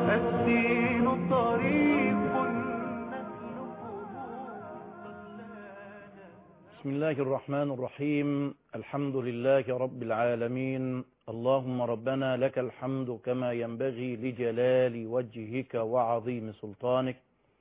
الدين طريق بسم الله الرحمن الرحيم الحمد لله رب العالمين اللهم ربنا لك الحمد كما ينبغي لجلال وجهك وعظيم سلطانك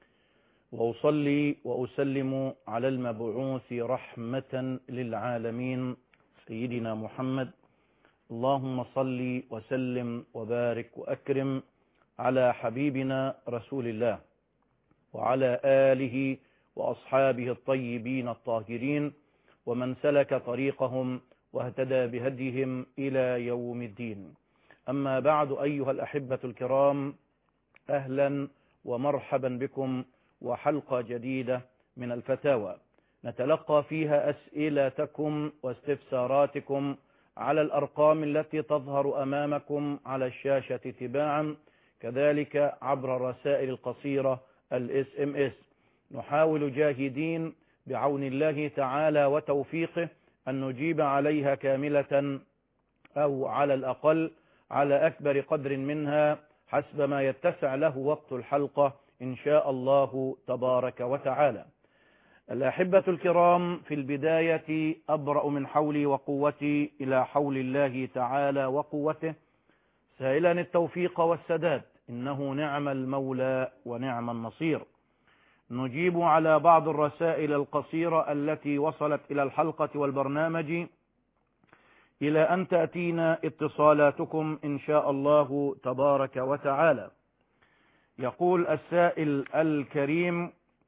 وأصلي وأسلم على المبعوث رحمة للعالمين سيدنا محمد اللهم صل وسلم وبارك وأكرم على حبيبنا رسول الله وعلى آله وأصحابه الطيبين الطاهرين ومن سلك طريقهم واهتدى بهديهم إلى يوم الدين أما بعد أيها الأحبة الكرام أهلا ومرحبا بكم وحلقة جديدة من الفتاوى نتلقى فيها أسئلتكم واستفساراتكم على الأرقام التي تظهر أمامكم على الشاشة تباعا كذلك عبر الرسائل القصيرة الاس ام اس نحاول جاهدين بعون الله تعالى وتوفيقه أن نجيب عليها كاملة أو على الأقل على أكبر قدر منها حسب ما يتسع له وقت الحلقة إن شاء الله تبارك وتعالى الأحبة الكرام في البداية أبرأ من حولي وقوتي إلى حول الله تعالى وقوته سائلا التوفيق والسداد إنه نعم المولى ونعم النصير نجيب على بعض الرسائل القصيرة التي وصلت إلى الحلقة والبرنامج إلى أن تأتينا اتصالاتكم إن شاء الله تبارك وتعالى يقول السائل الكريم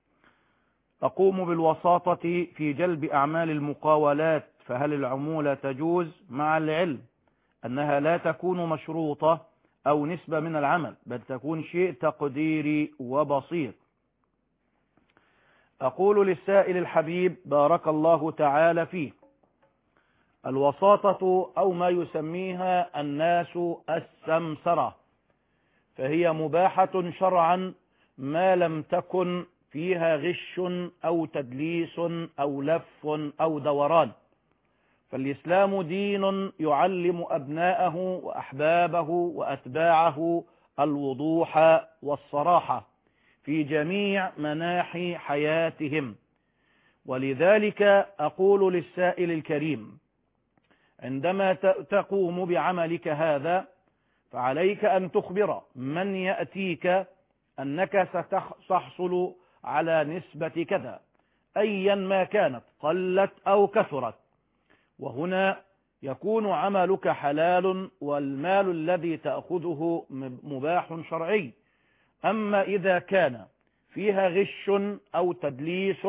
أقوم بالوساطة في جلب أعمال المقاولات فهل العمولة تجوز مع العلم أنها لا تكون مشروطة أو نسبة من العمل بل تكون شيء تقديري وبسيط أقول للسائل الحبيب بارك الله تعالى فيه الوساطة أو ما يسميها الناس السمسرة فهي مباحة شرعا ما لم تكن فيها غش أو تدليس أو لف أو دوران فالإسلام دين يعلم أبناءه وأحبابه وأتباعه الوضوح والصراحة في جميع مناحي حياتهم ولذلك أقول للسائل الكريم عندما تقوم بعملك هذا فعليك أن تخبر من يأتيك أنك ستحصل على نسبة كذا أيا ما كانت قلت أو كثرت وهنا يكون عملك حلال والمال الذي تأخذه مباح شرعي أما إذا كان فيها غش أو تدليس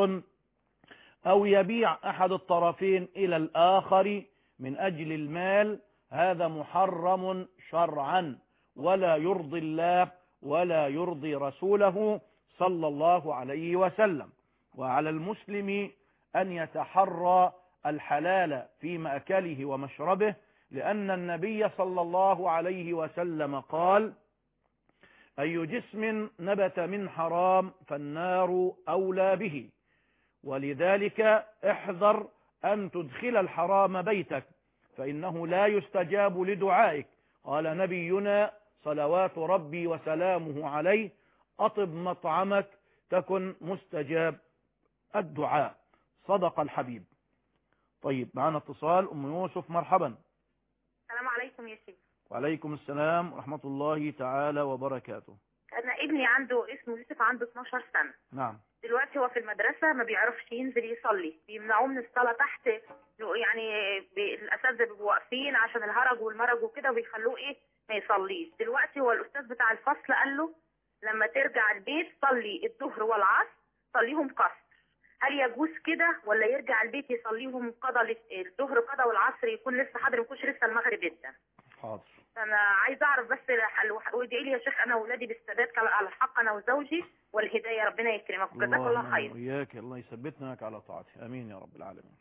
أو يبيع أحد الطرفين إلى الآخر من أجل المال هذا محرم شرعا ولا يرضي الله ولا يرضي رسوله صلى الله عليه وسلم وعلى المسلم أن يتحرى الحلال في مأكله ومشربه لأن النبي صلى الله عليه وسلم قال أي جسم نبت من حرام فالنار أولى به ولذلك احذر أن تدخل الحرام بيتك فإنه لا يستجاب لدعائك قال نبينا صلوات ربي وسلامه عليه أطب مطعمك تكن مستجاب الدعاء صدق الحبيب طيب معنا اتصال أم يوسف مرحبا السلام عليكم يا شيخ وعليكم السلام ورحمة الله تعالى وبركاته انا ابني عنده اسمه يوسف عنده 12 سنه نعم دلوقتي هو في المدرسه ما بيعرفش ينزل يصلي بيمنعوه من الصلاه تحت يعني بي- الاساتذه بيبقوا واقفين عشان الهرج والمرج وكده وبيخلوه ايه ما يصليش دلوقتي هو الاستاذ بتاع الفصل قال له لما ترجع البيت صلي الظهر والعصر صليهم قصر هل يجوز كده ولا يرجع البيت يصليهم قضى الظهر قضى والعصر يكون لسه حاضر ما يكونش لسه المغرب ادى حاضر انا عايز اعرف بس الحل وادعي لي يا شيخ انا واولادي بالثبات على الحق انا وزوجي والهدايه ربنا يكرمك جزاك الله اللهم خير وإياك الله يثبتنا لك على طاعته أمين يا رب العالمين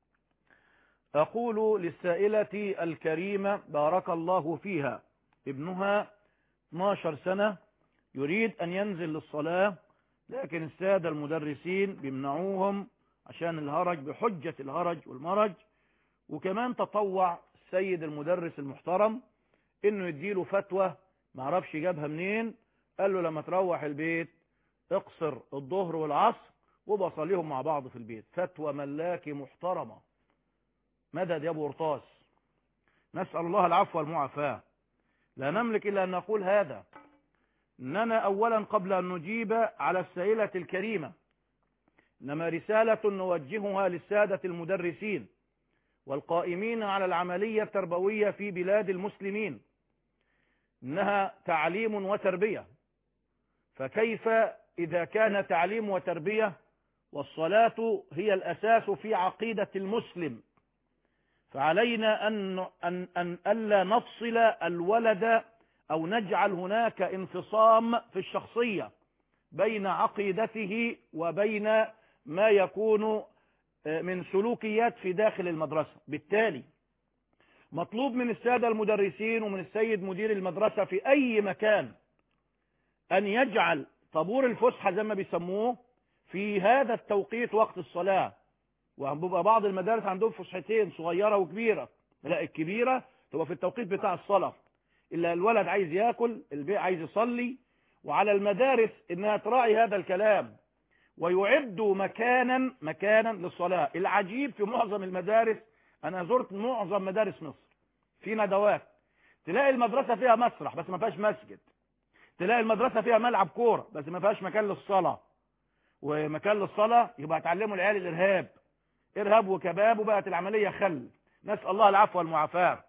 أقول للسائلة الكريمة بارك الله فيها ابنها 12 سنة يريد أن ينزل للصلاة لكن السادة المدرسين بيمنعوهم عشان الهرج بحجة الهرج والمرج وكمان تطوع السيد المدرس المحترم انه يديله فتوى معرفش جابها منين قال له لما تروح البيت اقصر الظهر والعصر وبصليهم مع بعض في البيت فتوى ملاكي محترمة مدد يا ابو قرطاس نسأل الله العفو والمعافاة لا نملك إلا أن نقول هذا إننا أولا قبل أن نجيب على السائلة الكريمة إنما رسالة نوجهها للسادة المدرسين والقائمين على العملية التربوية في بلاد المسلمين إنها تعليم وتربية فكيف إذا كان تعليم وتربية والصلاة هي الأساس في عقيدة المسلم فعلينا أن, أن, أن ألا نفصل الولد أو نجعل هناك انفصام في الشخصية بين عقيدته وبين ما يكون من سلوكيات في داخل المدرسة بالتالي مطلوب من السادة المدرسين ومن السيد مدير المدرسة في أي مكان أن يجعل طابور الفسحة زي ما بيسموه في هذا التوقيت وقت الصلاة وبيبقى بعض المدارس عندهم فسحتين صغيرة وكبيرة لا الكبيرة تبقى في التوقيت بتاع الصلاة إلا الولد عايز ياكل البيع عايز يصلي وعلى المدارس إنها تراعي هذا الكلام ويعدوا مكانا مكانا للصلاة العجيب في معظم المدارس أنا زرت معظم مدارس مصر في ندوات تلاقي المدرسة فيها مسرح بس ما فيهاش مسجد تلاقي المدرسة فيها ملعب كورة بس ما فيهاش مكان للصلاة ومكان للصلاة يبقى تعلموا العيال الإرهاب إرهاب وكباب وبقت العملية خل نسأل الله العفو والمعافاة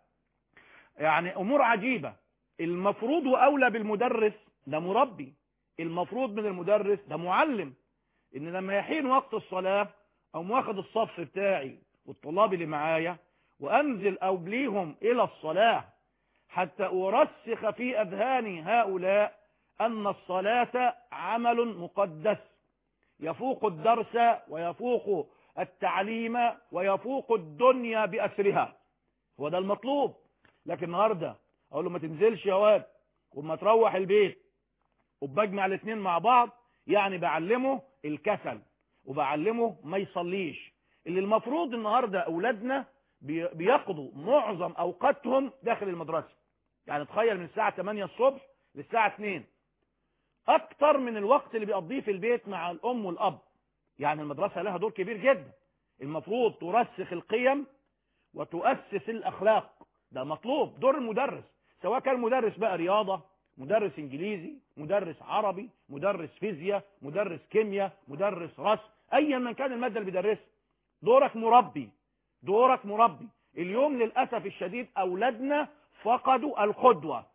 يعني أمور عجيبة المفروض وأولى بالمدرس ده مربي المفروض من المدرس ده معلم إن لما يحين وقت الصلاة أو واخد الصف بتاعي والطلاب اللي معايا وأنزل أوبليهم إلى الصلاة حتى أرسخ في أذهان هؤلاء أن الصلاة عمل مقدس يفوق الدرس ويفوق التعليم ويفوق الدنيا بأسرها هو ده المطلوب لكن النهاردة أقول له ما تنزلش يا واد وما تروح البيت وبجمع الاثنين مع بعض يعني بعلمه الكسل وبعلمه ما يصليش اللي المفروض النهاردة أولادنا بيقضوا معظم أوقاتهم داخل المدرسة يعني تخيل من الساعة 8 الصبح للساعة 2 أكتر من الوقت اللي بيقضيه في البيت مع الأم والأب يعني المدرسة لها دور كبير جدا المفروض ترسخ القيم وتؤسس الأخلاق ده مطلوب دور المدرس سواء كان مدرس بقى رياضة مدرس انجليزي مدرس عربي مدرس فيزياء مدرس كيمياء مدرس رسم ايا من كان المادة اللي بيدرسها دورك مربي دورك مربي اليوم للأسف الشديد أولادنا فقدوا القدوة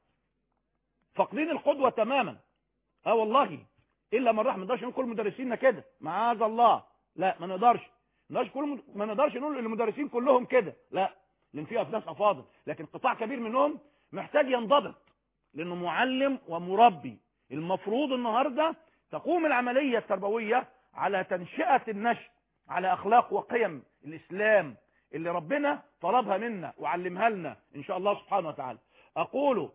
فاقدين القدوة تماما اه والله الا من رحم نقدرش نقول كل مدرسيننا كده معاذ الله لا ما نقدرش ما نقدرش كل ما نقدرش نقول المدرسين كلهم كده لا لان في ناس افاضل لكن قطاع كبير منهم محتاج ينضبط لانه معلم ومربي المفروض النهارده تقوم العمليه التربويه على تنشئه النشء على اخلاق وقيم الاسلام اللي ربنا طلبها منا وعلمها لنا ان شاء الله سبحانه وتعالى اقول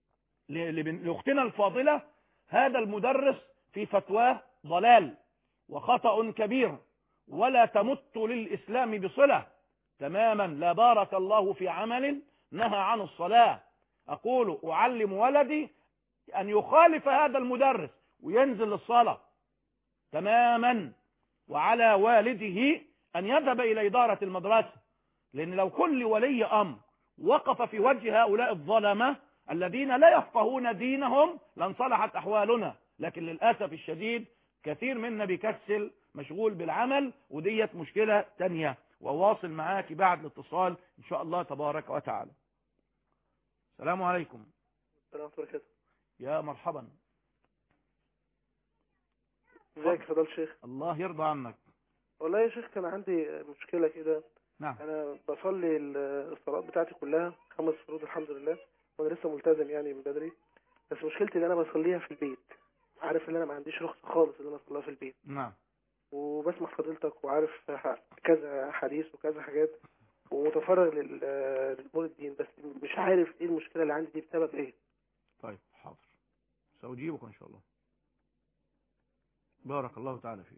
لاختنا الفاضله هذا المدرس في فتواه ضلال وخطأ كبير ولا تمت للإسلام بصلة تماما لا بارك الله في عمل نهى عن الصلاة أقول أعلم ولدي أن يخالف هذا المدرس وينزل للصلاة تماما وعلى والده أن يذهب إلى إدارة المدرسة لأن لو كل ولي أمر وقف في وجه هؤلاء الظلمة الذين لا يفقهون دينهم لانصلحت أحوالنا لكن للأسف الشديد كثير منا بيكسل مشغول بالعمل وديت مشكلة تانية وواصل معاك بعد الاتصال إن شاء الله تبارك وتعالى السلام عليكم السلام عليكم يا مرحبا ازيك يا فضل شيخ الله يرضى عنك والله يا شيخ كان عندي مشكلة كده نعم انا بصلي الصلاه بتاعتي كلها خمس فروض الحمد لله وانا لسه ملتزم يعني من بدري بس مشكلتي ان انا بصليها في البيت عارف ان انا ما عنديش رخصه خالص ان انا اصليها في البيت نعم وبسمع فضيلتك وعارف ح- كذا حديث وكذا حاجات ومتفرغ لل- لامور الدين بس مش عارف ايه المشكله اللي عندي دي بسبب ايه طيب حاضر سأجيبك إن شاء الله بارك الله تعالى فيك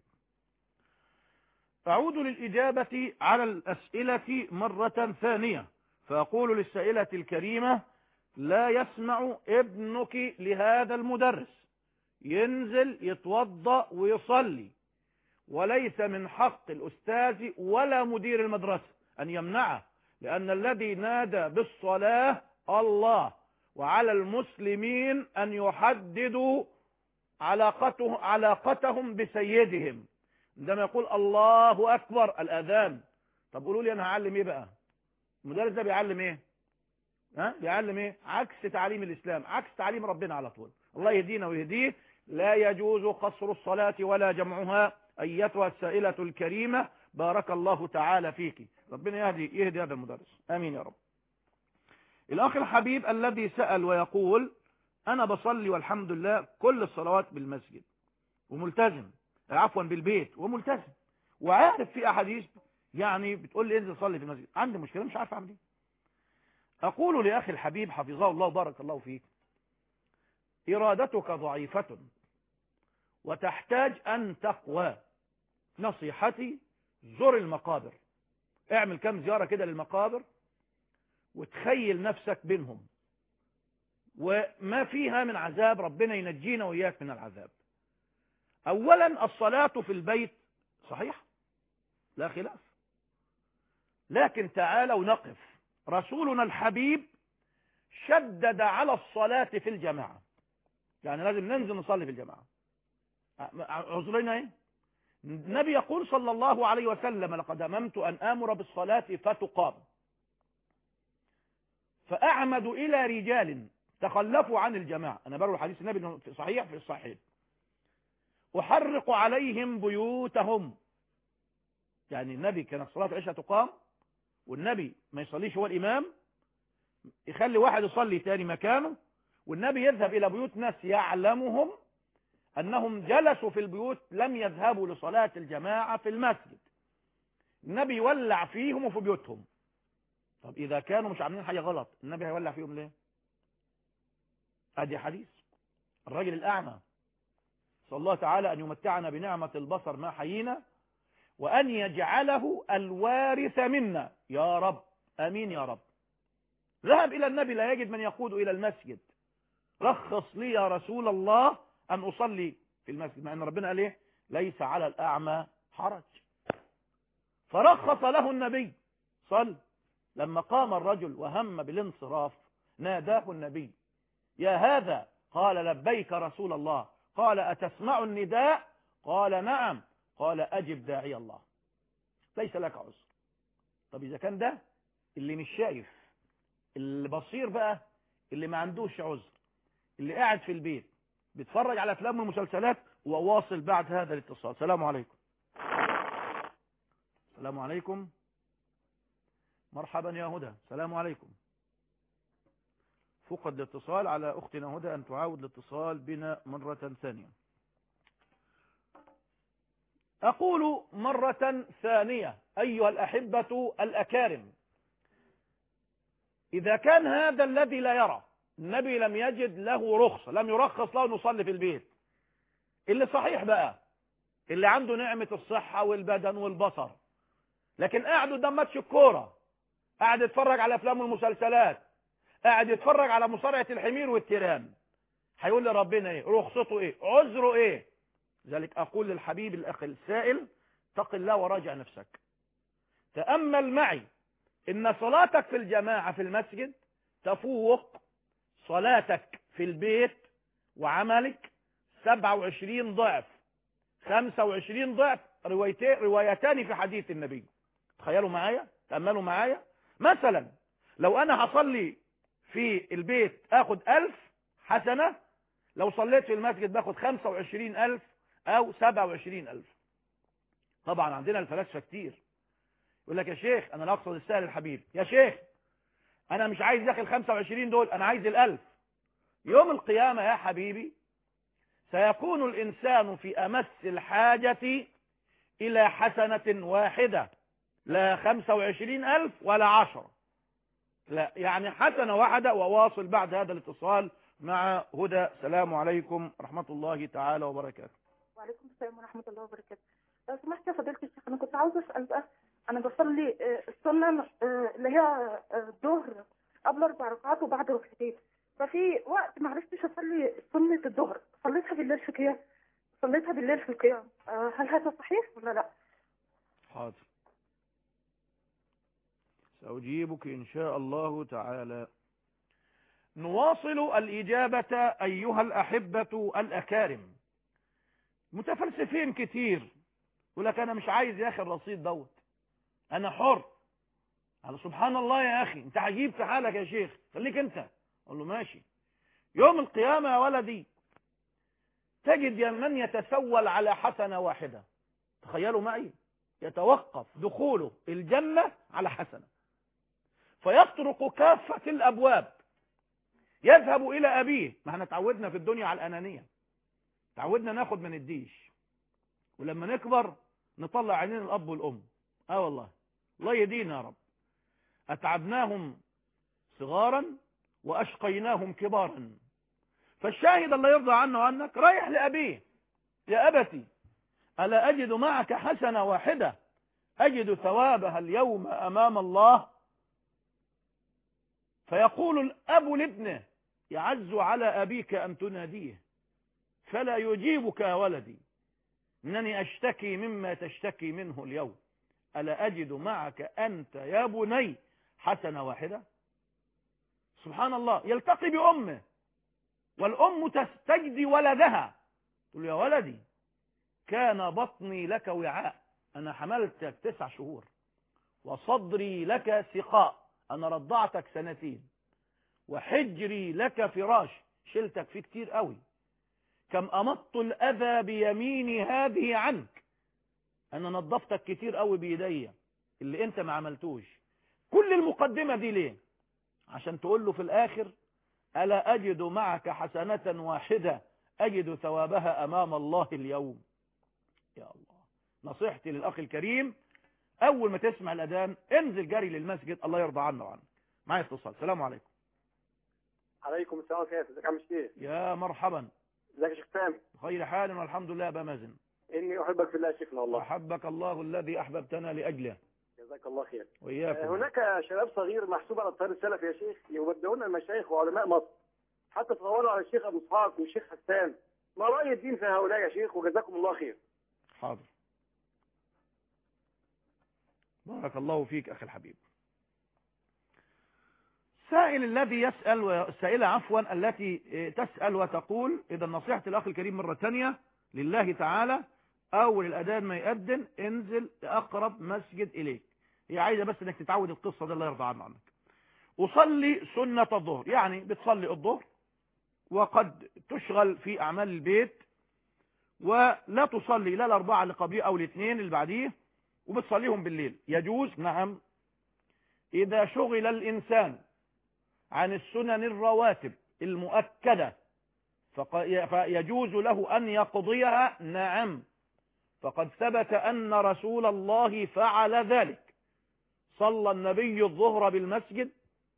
أعود للإجابة على الأسئلة مرة ثانية فأقول للسائلة الكريمة لا يسمع ابنك لهذا المدرس ينزل يتوضأ ويصلي وليس من حق الأستاذ ولا مدير المدرسة أن يمنعه لأن الذي نادى بالصلاة الله وعلى المسلمين أن يحددوا علاقته علاقتهم بسيدهم عندما يقول الله أكبر الأذان طب قولوا لي أنا هعلم إيه بقى المدرس ده بيعلم إيه ها بيعلم إيه عكس تعليم الإسلام عكس تعليم ربنا على طول الله يهدينا ويهديه لا يجوز قصر الصلاة ولا جمعها أيتها السائلة الكريمة بارك الله تعالى فيك ربنا يهدي يهدي هذا المدرس آمين يا رب الأخ الحبيب الذي سأل ويقول أنا بصلي والحمد لله كل الصلوات بالمسجد وملتزم عفوا بالبيت وملتزم وعارف في أحاديث يعني بتقول لي انزل صلي في المسجد عندي مشكلة مش عارف أعمل ايه أقول لأخي الحبيب حفظه الله بارك الله فيك إرادتك ضعيفة وتحتاج أن تقوى نصيحتي زر المقابر اعمل كم زيارة كده للمقابر وتخيل نفسك بينهم وما فيها من عذاب ربنا ينجينا وإياك من العذاب أولا الصلاة في البيت صحيح لا خلاف لكن تعالوا نقف رسولنا الحبيب شدد على الصلاة في الجماعة يعني لازم ننزل نصلي في الجماعة عذرنا ايه النبي يقول صلى الله عليه وسلم لقد أممت أن آمر بالصلاة فتقام فأعمد إلى رجال تخلفوا عن الجماعة أنا بروي حديث النبي في صحيح في الصحيح أحرق عليهم بيوتهم يعني النبي كانت صلاة العشاء تقام والنبي ما يصليش هو الإمام يخلي واحد يصلي تاني مكانه والنبي يذهب إلى بيوت ناس يعلمهم أنهم جلسوا في البيوت لم يذهبوا لصلاة الجماعة في المسجد النبي يولع فيهم وفي بيوتهم طب إذا كانوا مش عاملين حاجة غلط النبي هيولع فيهم ليه ادي حديث الرجل الأعمى صلى الله تعالى أن يمتعنا بنعمة البصر ما حيينا وأن يجعله الوارث منا يا رب أمين يا رب ذهب إلى النبي لا يجد من يقود إلى المسجد رخص لي يا رسول الله أن أصلي في المسجد مع أن ربنا قال إيه ليس على الأعمى حرج فرخص له النبي صل لما قام الرجل وهم بالانصراف ناداه النبي يا هذا قال لبيك رسول الله قال أتسمع النداء قال نعم قال أجب داعي الله ليس لك عذر طب إذا كان ده اللي مش شايف اللي بصير بقى اللي ما عندوش عذر اللي قاعد في البيت بيتفرج على افلام والمسلسلات وواصل بعد هذا الاتصال السلام عليكم السلام عليكم مرحبا يا هدى السلام عليكم فقد الاتصال على اختنا هدى ان تعاود الاتصال بنا مرة ثانية اقول مرة ثانية ايها الاحبة الاكارم اذا كان هذا الذي لا يرى النبي لم يجد له رخصة لم يرخص له نصلي في البيت اللي صحيح بقى اللي عنده نعمة الصحة والبدن والبصر لكن قاعد قدام ماتش الكورة قاعد يتفرج على افلام والمسلسلات قاعد يتفرج على مصارعة الحمير والتيران هيقول لي ربنا ايه رخصته ايه عذره ايه ذلك اقول للحبيب الاخ السائل اتق الله وراجع نفسك تأمل معي ان صلاتك في الجماعة في المسجد تفوق صلاتك في البيت وعملك 27 ضعف 25 ضعف روايتين روايتان في حديث النبي تخيلوا معايا تأملوا معايا مثلا لو انا هصلي في البيت اخد 1000 حسنة لو صليت في المسجد باخد 25000 او 27000 طبعا عندنا الفلاسفه كتير يقول لك يا شيخ انا لا اقصد السهل الحبيب يا شيخ انا مش عايز داخل 25 دول انا عايز الالف يوم القيامة يا حبيبي سيكون الانسان في امس الحاجة الى حسنة واحدة لا 25 الف ولا عشرة لا يعني حسنة واحدة وواصل بعد هذا الاتصال مع هدى السلام عليكم ورحمة الله تعالى وبركاته وعليكم السلام ورحمة الله وبركاته لو سمحت يا فضيلة الشيخ أنا كنت عاوزة أسأل بقى أنا بصلي آه، السنة آه، اللي هي آه، الظهر قبل أربع ركعات وبعد ركعتين ففي وقت ما عرفتش أصلي سنة الظهر صليتها بالليل في الزكية صليتها بالليل في القيام آه، هل هذا صحيح ولا لا؟ حاضر سأجيبك إن شاء الله تعالى نواصل الإجابة أيها الأحبة الأكارم متفلسفين كتير يقول لك أنا مش عايز يا أخي الرصيد دوت أنا حر على سبحان الله يا أخي أنت عجيب في حالك يا شيخ خليك أنت أقول له ماشي يوم القيامة يا ولدي تجد من يتسول على حسنة واحدة تخيلوا معي يتوقف دخوله الجنة على حسنة فيطرق كافة الأبواب يذهب إلى أبيه ما احنا تعودنا في الدنيا على الأنانية تعودنا ناخد من الديش ولما نكبر نطلع عينين الأب والأم اه والله الله يدينا يا رب أتعبناهم صغارا وأشقيناهم كبارا فالشاهد الله يرضى عنه وعنك رايح لأبيه يا أبتي ألا أجد معك حسنة واحدة أجد ثوابها اليوم أمام الله فيقول الأب لابنه يعز على أبيك أن تناديه فلا يجيبك يا ولدي إنني أشتكي مما تشتكي منه اليوم ألا أجد معك أنت يا بني حسنة واحدة سبحان الله يلتقي بأمه والأم تستجدي ولدها تقول يا ولدي كان بطني لك وعاء أنا حملتك تسع شهور وصدري لك سقاء أنا رضعتك سنتين وحجري لك فراش شلتك فيه كتير قوي كم أمطت الأذى بيميني هذه عنك أنا نظفتك كتير قوي بإيديا اللي أنت ما عملتوش كل المقدمة دي ليه عشان تقول له في الآخر ألا أجد معك حسنة واحدة أجد ثوابها أمام الله اليوم يا الله نصيحتي للأخ الكريم أول ما تسمع الأذان انزل جري للمسجد الله يرضى عنا وعنك معي اتصال السلام عليكم عليكم السلام عليكم ازيك يا عم الشيخ يا مرحبا ازيك يا شيخ سامي بخير حال والحمد لله أبا مازن اني احبك في الله يا شيخنا والله أحبك الله الذي أحببتنا لأجله جزاك الله خير آه، وإياكم هناك شباب صغير محسوب على الطيار السلفي يا شيخ يودعون المشايخ وعلماء مصر حتى تطوروا على الشيخ ابو اسحاق والشيخ حسان ما راي الدين في هؤلاء يا شيخ وجزاكم الله خير حاضر بارك الله فيك أخي الحبيب السائل الذي يسأل والسائلة عفوا التي تسأل وتقول إذا نصيحة الأخ الكريم مرة ثانية لله تعالى أول الأذان ما يأذن انزل أقرب مسجد إليك هي عايزة بس انك تتعود القصة دي الله يرضى عنه عنك أصلي سنة الظهر يعني بتصلي الظهر وقد تشغل في أعمال البيت ولا تصلي لا الأربعة اللي قبليه أو الاثنين اللي بعديه وبتصليهم بالليل يجوز نعم إذا شغل الإنسان عن السنن الرواتب المؤكدة فيجوز له أن يقضيها نعم فقد ثبت أن رسول الله فعل ذلك صلى النبي الظهر بالمسجد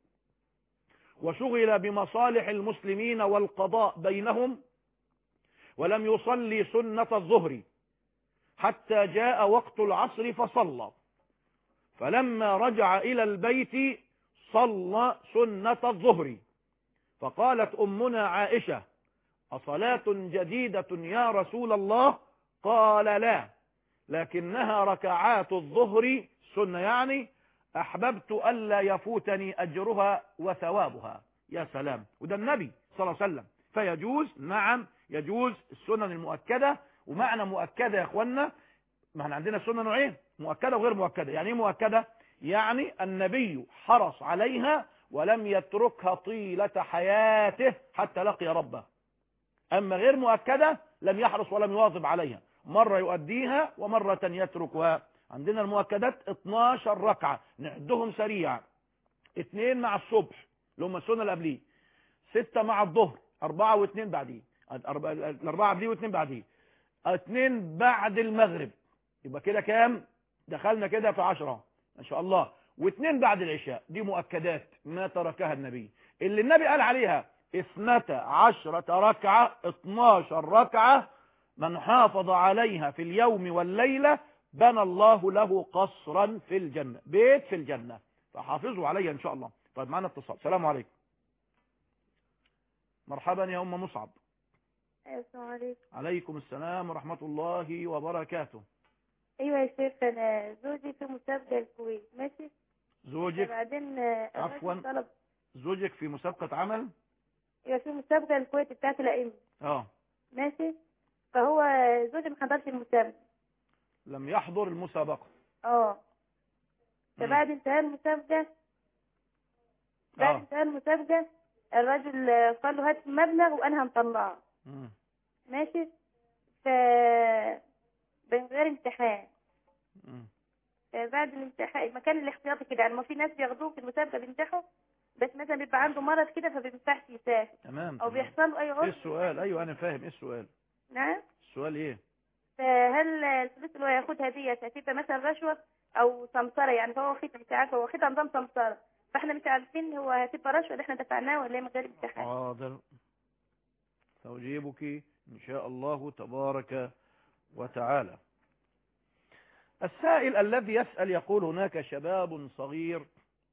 وشغل بمصالح المسلمين والقضاء بينهم ولم يصلي سنة الظهر حتى جاء وقت العصر فصلى فلما رجع إلى البيت صلى سنة الظهر فقالت أمنا عائشة أصلاة جديدة يا رسول الله قال لا لكنها ركعات الظهر سنة يعني أحببت ألا يفوتني أجرها وثوابها يا سلام وده النبي صلى الله عليه وسلم فيجوز نعم يجوز السنن المؤكدة ومعنى مؤكدة يا اخوانا ما احنا عندنا السنة نوعين مؤكدة وغير مؤكدة يعني ايه مؤكدة يعني النبي حرص عليها ولم يتركها طيلة حياته حتى لقي ربه أما غير مؤكدة لم يحرص ولم يواظب عليها مرة يؤديها ومرة يتركها عندنا المؤكدات 12 ركعة نعدهم سريعا اثنين مع الصبح اللي هم السنة اللي قبليه ستة مع الظهر أربعة واثنين بعديه الأربعة قبليه واثنين بعديه اثنين بعد المغرب يبقى كده كام دخلنا كده في عشرة ما شاء الله واثنين بعد العشاء دي مؤكدات ما تركها النبي اللي النبي قال عليها اثنتا عشرة ركعة 12 ركعة من حافظ عليها في اليوم والليلة بنى الله له قصرا في الجنة بيت في الجنة فحافظوا عليها ان شاء الله طيب معنا اتصال السلام عليكم مرحبا يا ام مصعب السلام عليكم عليكم السلام ورحمة الله وبركاته ايوه يا شيخ انا زوجي في مسابقه الكويت ماشي زوجك بعدين الراجل عفواً. طلب زوجك في مسابقة عمل ايوه في مسابقه الكويت بتاعت الائمه اه ماشي فهو زوجي ما حضرش المسابقه لم يحضر المسابقة اه مم. فبعد انتهاء المسابقه بعد اه انتهاء المسابقه الراجل قال له هات المبلغ وانا هنطلعه مم. ماشي ف من غير امتحان مم. بعد الامتحان المكان الاحتياطي كده يعني ما في ناس بياخدوه في المسابقه بيمتحوا بس مثلا بيبقى عنده مرض كده فما بينفعش يسافر تمام او تمام. بيحصل له اي ايه عذر السؤال ايوه انا فاهم ايه السؤال نعم السؤال ايه فهل الفلوس اللي هو ياخدها ديت هتبقى مثلا رشوه او سمسره يعني فهو واخدها مش عارفه هو واخدها نظام سمسره فاحنا مش عارفين هو هتبقى رشوه اللي احنا دفعناها ولا هي من غير امتحان حاضر توجيبك إن شاء الله تبارك وتعالى السائل الذي يسأل يقول هناك شباب صغير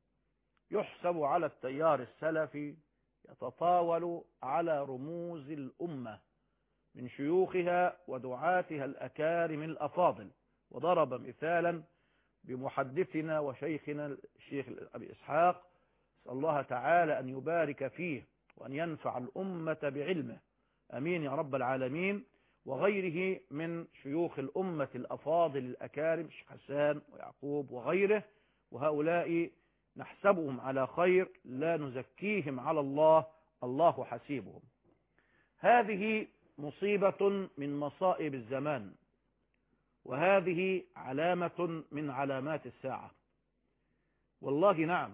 يحسب على التيار السلفي يتطاول على رموز الأمة من شيوخها ودعاتها الأكارم الأفاضل وضرب مثالا بمحدثنا وشيخنا الشيخ أبي إسحاق نسأل الله تعالى أن يبارك فيه وأن ينفع الأمة بعلمه أمين يا رب العالمين وغيره من شيوخ الأمة الأفاضل الأكارم الشيخ حسان ويعقوب وغيره وهؤلاء نحسبهم على خير لا نزكيهم على الله الله حسيبهم هذه مصيبة من مصائب الزمان وهذه علامة من علامات الساعة والله نعم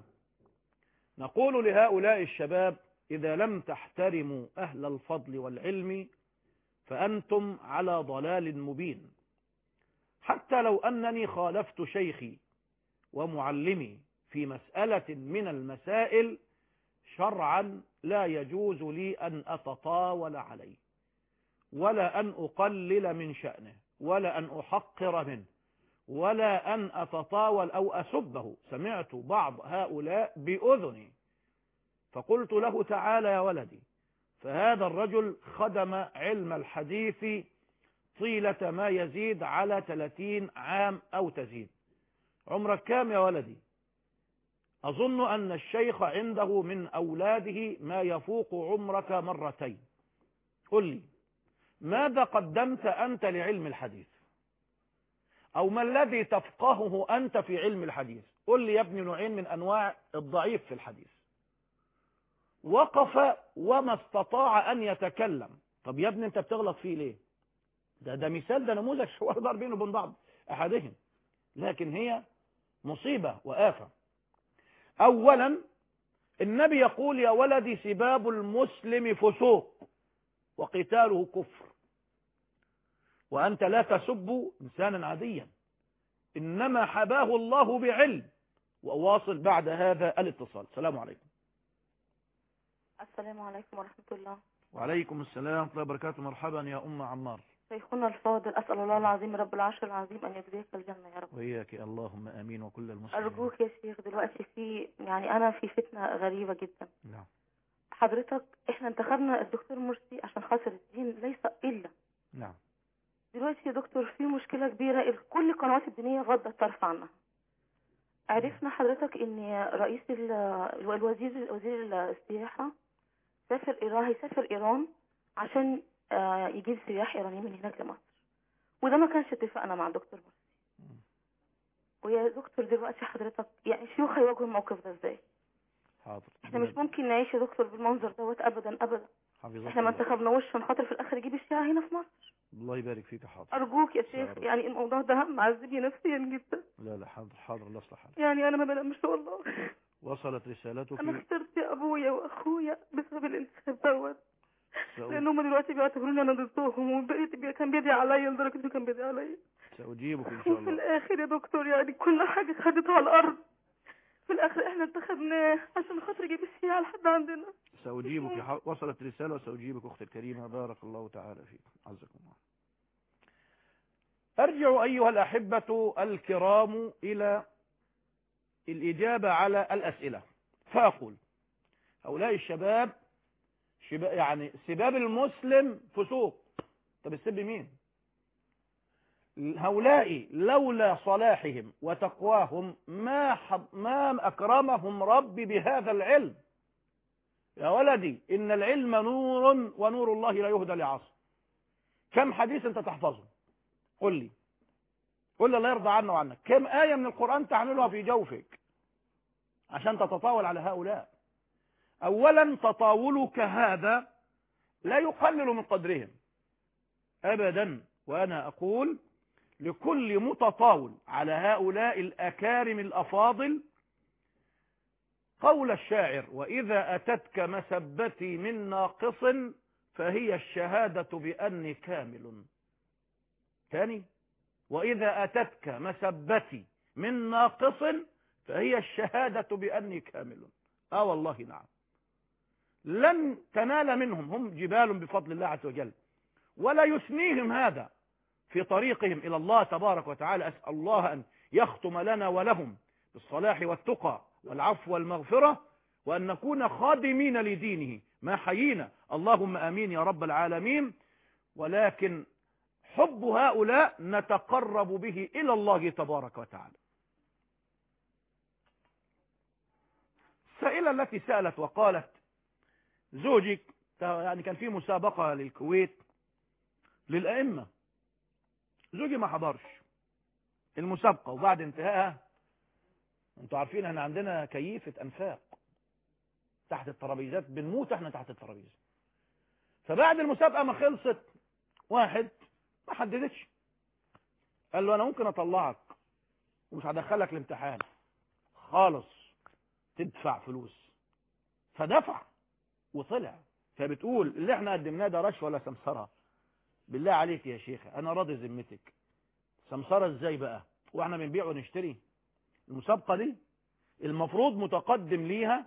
نقول لهؤلاء الشباب إذا لم تحترموا أهل الفضل والعلم فأنتم على ضلال مبين حتى لو أنني خالفت شيخي ومعلمي في مسألة من المسائل شرعا لا يجوز لي أن أتطاول عليه ولا أن أقلل من شأنه ولا أن أحقر منه ولا أن أتطاول أو أسبه سمعت بعض هؤلاء بأذني فقلت له تعالى يا ولدي فهذا الرجل خدم علم الحديث طيلة ما يزيد على 30 عام أو تزيد عمرك كام يا ولدي أظن أن الشيخ عنده من أولاده ما يفوق عمرك مرتين قل لي ماذا قدمت أنت لعلم الحديث أو ما الذي تفقهه أنت في علم الحديث قل لي يا ابني نوعين من أنواع الضعيف في الحديث وقف وما استطاع أن يتكلم طب يا ابني أنت بتغلط فيه ليه ده ده مثال ده نموذج حوار دار بينه وبين بعض أحدهم لكن هي مصيبة وآفة أولا النبي يقول يا ولدي سباب المسلم فسوق وقتاله كفر وأنت لا تسب إنسانا عاديا إنما حباه الله بعلم وأواصل بعد هذا الاتصال السلام عليكم السلام عليكم ورحمة الله وعليكم السلام ورحمة الله وبركاته مرحبا يا أم عمار شيخنا الفاضل أسأل الله العظيم رب العرش العظيم أن يجزيك الجنة يا رب وإياك اللهم آمين وكل المسلمين أرجوك يا شيخ دلوقتي في يعني أنا في فتنة غريبة جدا نعم حضرتك إحنا انتخبنا الدكتور مرسي عشان خاطر الدين ليس إلا نعم دلوقتي يا دكتور في مشكلة كبيرة كل القنوات الدينية غضت الطرف عنها عرفنا حضرتك ان رئيس ال- الوزير وزير السياحة سافر ايران هيسافر ايران عشان آه، يجيب سياح ايرانيين من هناك لمصر وده ما كانش اتفاقنا مع الدكتور مرسي ويا دكتور دلوقتي حضرتك يعني شيوخ هيواجهوا الموقف ده ازاي حاضر احنا مش ممكن نعيش يا دكتور بالمنظر دوت ابدا ابدا حفظك احنا ما الله. انتخبناوش عشان خاطر في الاخر يجيب الشيعة هنا في مصر الله يبارك فيك حاضر ارجوك يا يا شيخ رب. يعني الموضوع ده معذبني نفسيا جدا لا لا حاضر حاضر الله يصلح حالك يعني انا ما بنامش والله وصلت رسالتك انا خسرت ابويا واخويا بسبب الانتخاب دوت سأ- لان هم دلوقتي بيعتبروني انا ضدهم وبقيت بي- كان بيدعي عليا لدرجه انه كان بيدعي عليا سأجيبك إن شاء وفي الله الاخر يا دكتور يعني كل حاجه خدتها على الارض في الاخر احنا انتخبناه عشان خاطر يجيب السياحه لحد عندنا سأجيبك ح- وصلت رسالة وسأجيبك أختي الكريمة بارك الله تعالى فيك عزكم الله أرجع أيها الأحبة الكرام إلى الإجابة على الأسئلة فأقول هؤلاء الشباب شبا يعني سباب المسلم فسوق طب السب مين هؤلاء لولا صلاحهم وتقواهم ما حب ما أكرمهم ربي بهذا العلم يا ولدي إن العلم نور ونور الله لا يهدى لعاصي كم حديث أنت تحفظه قل لي قل لي الله يرضى عنا وعنك كم آية من القرآن تحملها في جوفك عشان تتطاول على هؤلاء أولا تطاولك هذا لا يقلل من قدرهم أبدا وأنا أقول لكل متطاول على هؤلاء الأكارم الأفاضل قول الشاعر وإذا أتتك مسبتي من ناقص فهي الشهادة بأني كامل ثاني وإذا أتتك مسبتي من ناقص فهي الشهادة بأني كامل آه والله نعم لن تنال منهم هم جبال بفضل الله عز وجل ولا يثنيهم هذا في طريقهم إلى الله تبارك وتعالى أسأل الله أن يختم لنا ولهم بالصلاح والتقى والعفو والمغفرة وأن نكون خادمين لدينه ما حيينا اللهم آمين يا رب العالمين ولكن حب هؤلاء نتقرب به إلى الله تبارك وتعالى السائلة التي سألت وقالت زوجك يعني كان في مسابقة للكويت للأئمة زوجي ما حضرش المسابقة وبعد انتهائها انتوا عارفين احنا عندنا كيفة انفاق تحت الترابيزات بنموت احنا تحت الترابيزة فبعد المسابقة ما خلصت واحد ما حددتش قال له انا ممكن اطلعك ومش هدخلك الامتحان خالص تدفع فلوس فدفع وطلع فبتقول اللي احنا قدمناه ده رشوه ولا سمسره بالله عليك يا شيخ انا راضي ذمتك سمسره ازاي بقى واحنا بنبيع ونشتري المسابقه دي المفروض متقدم ليها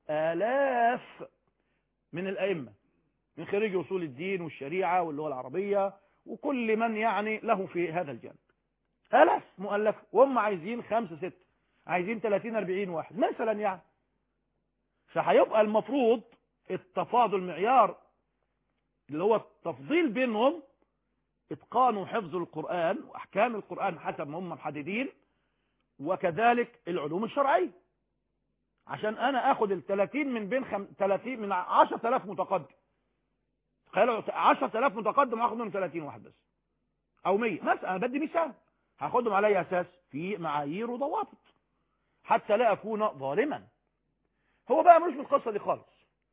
آلاف من الأئمة من خريج أصول الدين والشريعة واللغة العربية وكل من يعني له في هذا الجانب آلاف مؤلفة وهم عايزين خمسة ستة عايزين 30 40 واحد مثلا يعني فهيبقى المفروض التفاضل معيار اللي هو التفضيل بينهم اتقان وحفظ القرآن واحكام القرآن حسب ما هم محددين وكذلك العلوم الشرعية عشان انا اخد ال 30 من بين خم... 30 من 10000 متقدم تخيلوا 10000 متقدم هاخد منهم 30 واحد بس او 100 مثلا انا بدي مثال هاخدهم على اي اساس في معايير وضوابط حتى لا اكون ظالما هو بقى مش بالقصه دي خالص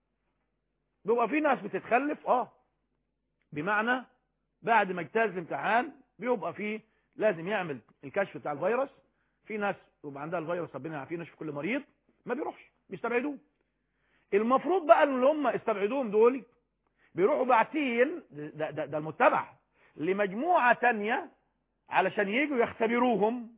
بيبقى في ناس بتتخلف اه بمعنى بعد ما اجتاز الامتحان بيبقى فيه لازم يعمل الكشف بتاع الفيروس في ناس يبقى عندها الفيروس ربنا يعافينا في كل مريض ما بيروحش بيستبعدوه المفروض بقى اللي هم استبعدوهم دول بيروحوا باعتين ده, ده, ده المتبع لمجموعة تانية علشان يجوا يختبروهم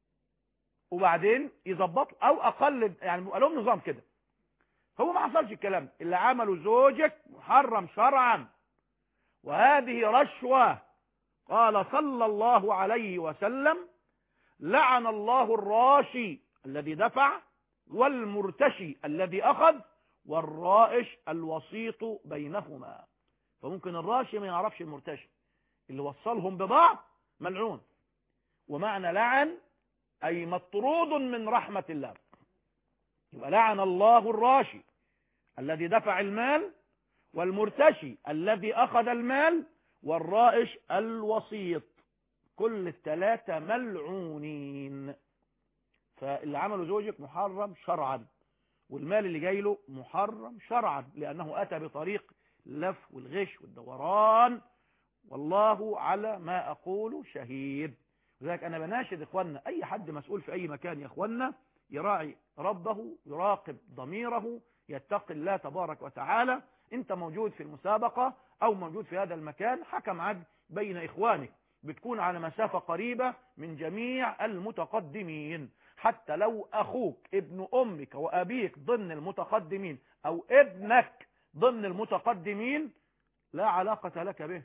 وبعدين يظبطوا او اقل يعني بيبقى لهم نظام كده هو ما حصلش الكلام اللي عمله زوجك محرم شرعا وهذه رشوة قال صلى الله عليه وسلم لعن الله الراشي الذي دفع والمرتشي الذي أخذ والرائش الوسيط بينهما فممكن الراشي ما يعرفش المرتشي اللي وصلهم ببعض ملعون ومعنى لعن أي مطرود من رحمة الله يبقى لعن الله الراشي الذي دفع المال والمرتشي الذي أخذ المال والرائش الوسيط كل الثلاثة ملعونين فاللي عمله زوجك محرم شرعا والمال اللي جاي له محرم شرعا لأنه أتى بطريق اللف والغش والدوران والله على ما أقول شهيد لذلك أنا بناشد إخواننا أي حد مسؤول في أي مكان يا إخواننا يراعي ربه يراقب ضميره يتقي الله تبارك وتعالى انت موجود في المسابقة او موجود في هذا المكان حكم عدل بين اخوانك بتكون على مسافة قريبة من جميع المتقدمين حتى لو اخوك ابن امك وابيك ضمن المتقدمين او ابنك ضمن المتقدمين لا علاقة لك به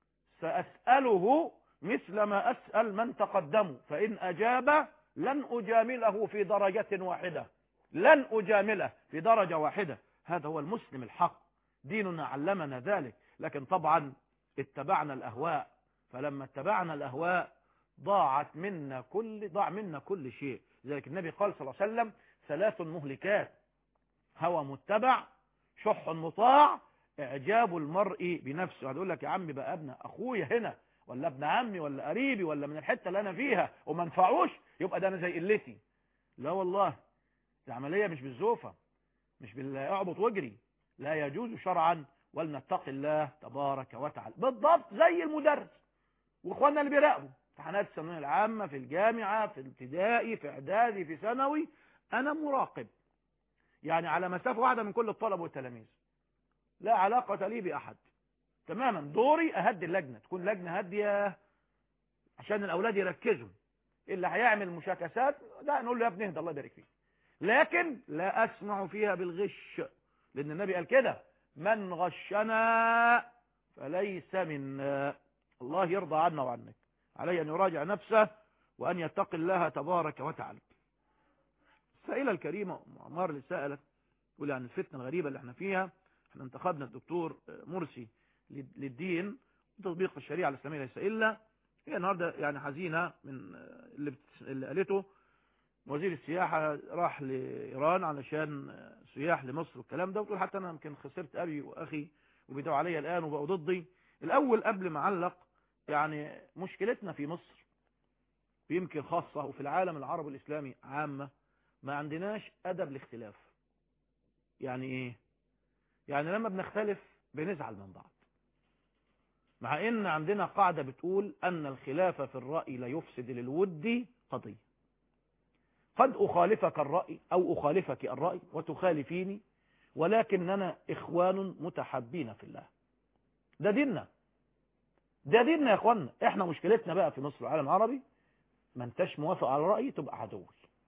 سأسأله مثل ما أسأل من تقدموا فإن أجاب لن أجامله في درجة واحدة لن أجامله في درجة واحدة هذا هو المسلم الحق ديننا علمنا ذلك لكن طبعا اتبعنا الأهواء فلما اتبعنا الأهواء ضاعت منا كل ضاع منا كل شيء لذلك النبي قال صلى الله عليه وسلم ثلاث مهلكات هوى متبع شح مطاع اعجاب المرء بنفسه هتقول لك يا عمي بقى ابن اخويا هنا ولا ابن عمي ولا قريبي ولا من الحته اللي انا فيها وما نفعوش يبقى ده انا زي قلتي لا والله العمليه مش بالزوفه مش بالاعبط واجري لا يجوز شرعا ولنتقي الله تبارك وتعالى بالضبط زي المدرس واخواننا اللي بيراقبوا امتحانات الثانويه العامه في الجامعه في الابتدائي في اعدادي في ثانوي انا مراقب يعني على مسافه واحده من كل الطلبه والتلاميذ لا علاقه لي باحد تماما دوري اهدي اللجنه تكون لجنه هاديه عشان الاولاد يركزوا اللي هيعمل مشاكسات لا نقول له يا ابني اهدى الله يبارك فيك لكن لا اسمع فيها بالغش لان النبي قال كده من غشنا فليس منا الله يرضى عنا وعنك عليه ان يراجع نفسه وان يتقي الله تبارك وتعالى السائله الكريمه ام عمار اللي سالت تقول عن الفتنه الغريبه اللي احنا فيها احنا انتخبنا الدكتور مرسي للدين وتطبيق الشريعه الاسلاميه ليس الا هي النهارده يعني حزينه من اللي, بت... اللي قالته وزير السياحه راح لايران علشان سياح لمصر والكلام ده وتقول حتى انا يمكن خسرت ابي واخي وبيدعوا عليا الان وبقوا ضدي الاول قبل ما اعلق يعني مشكلتنا في مصر يمكن خاصه وفي العالم العربي الاسلامي عامه ما عندناش ادب الاختلاف يعني ايه يعني لما بنختلف بنزعل من بعض مع ان عندنا قاعدة بتقول ان الخلاف في الرأي لا يفسد للود قضية قد اخالفك الرأي او اخالفك الرأي وتخالفيني ولكننا اخوان متحبين في الله ده ديننا ده ديننا يا اخوانا احنا مشكلتنا بقى في مصر والعالم العربي ما انتش موافق على رأيي تبقى عدوي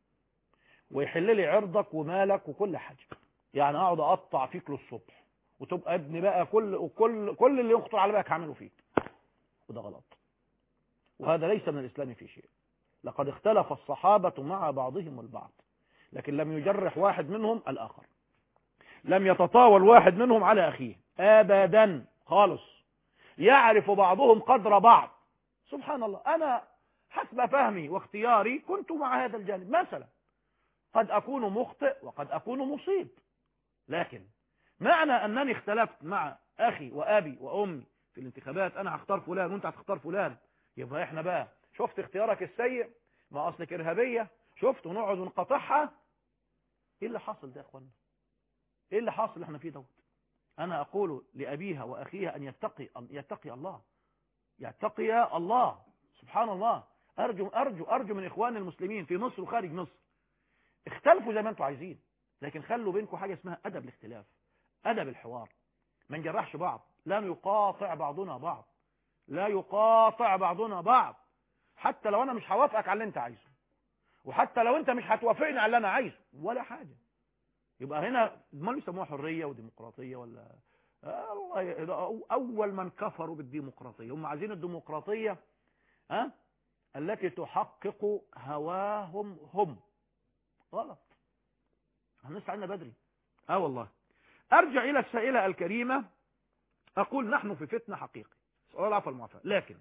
ويحل لي عرضك ومالك وكل حاجة يعني اقعد اقطع فيك للصبح وتبقى ابن بقى كل وكل كل اللي يخطر على بالك هعمله فيك وده غلط وهذا ليس من الاسلام في شيء لقد اختلف الصحابة مع بعضهم البعض لكن لم يجرح واحد منهم الاخر لم يتطاول واحد منهم على اخيه ابدا خالص يعرف بعضهم قدر بعض سبحان الله انا حسب فهمي واختياري كنت مع هذا الجانب مثلا قد اكون مخطئ وقد اكون مصيب لكن معنى انني اختلفت مع اخي وابي وامي في الانتخابات انا هختار فلان وانت هتختار فلان يبقى احنا بقى شفت اختيارك السيء ما اصلك ارهابيه شفت ونقعد ونقاطعها ايه اللي حاصل ده يا اخوانا ايه اللي حاصل اللي احنا فيه دوت انا اقول لابيها واخيها ان يتقي يتقي الله يتقي الله سبحان الله ارجو ارجو ارجو من اخوان المسلمين في مصر وخارج مصر اختلفوا زي ما انتم عايزين لكن خلوا بينكم حاجه اسمها ادب الاختلاف ادب الحوار ما نجرحش بعض لا يقاطع بعضنا بعض لا يقاطع بعضنا بعض حتى لو انا مش هوافقك على اللي انت عايزه وحتى لو انت مش هتوافقني على اللي انا عايزه ولا حاجه يبقى هنا ما يسموها حريه وديمقراطيه ولا آه الله اول من كفروا بالديمقراطيه هم عايزين الديمقراطيه ها أه؟ التي تحقق هواهم هم غلط هنسعى عنا بدري اه والله ارجع الى السائلة الكريمة اقول نحن في فتنة حقيقي سؤال العفو المعافاة لكن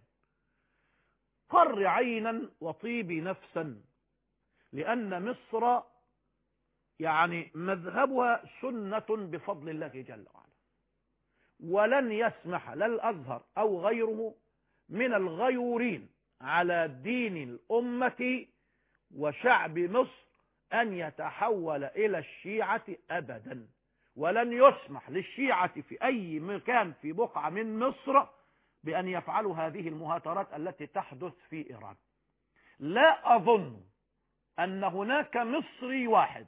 قر عينا وطيبي نفسا لان مصر يعني مذهبها سنة بفضل الله جل وعلا ولن يسمح لا الازهر او غيره من الغيورين على دين الامة وشعب مصر أن يتحول إلى الشيعة أبدا ولن يسمح للشيعة في أي مكان في بقعة من مصر بأن يفعلوا هذه المهاترات التي تحدث في إيران لا أظن أن هناك مصري واحد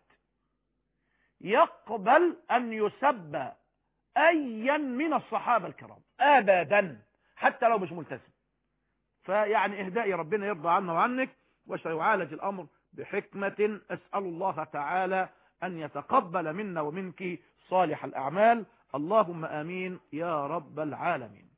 يقبل أن يسب أيا من الصحابة الكرام أبدا حتى لو مش ملتزم فيعني إهدائي ربنا يرضى عنا وعنك وسيعالج الأمر بحكمة أسأل الله تعالى أن يتقبل منا ومنك صالح الأعمال اللهم آمين يا رب العالمين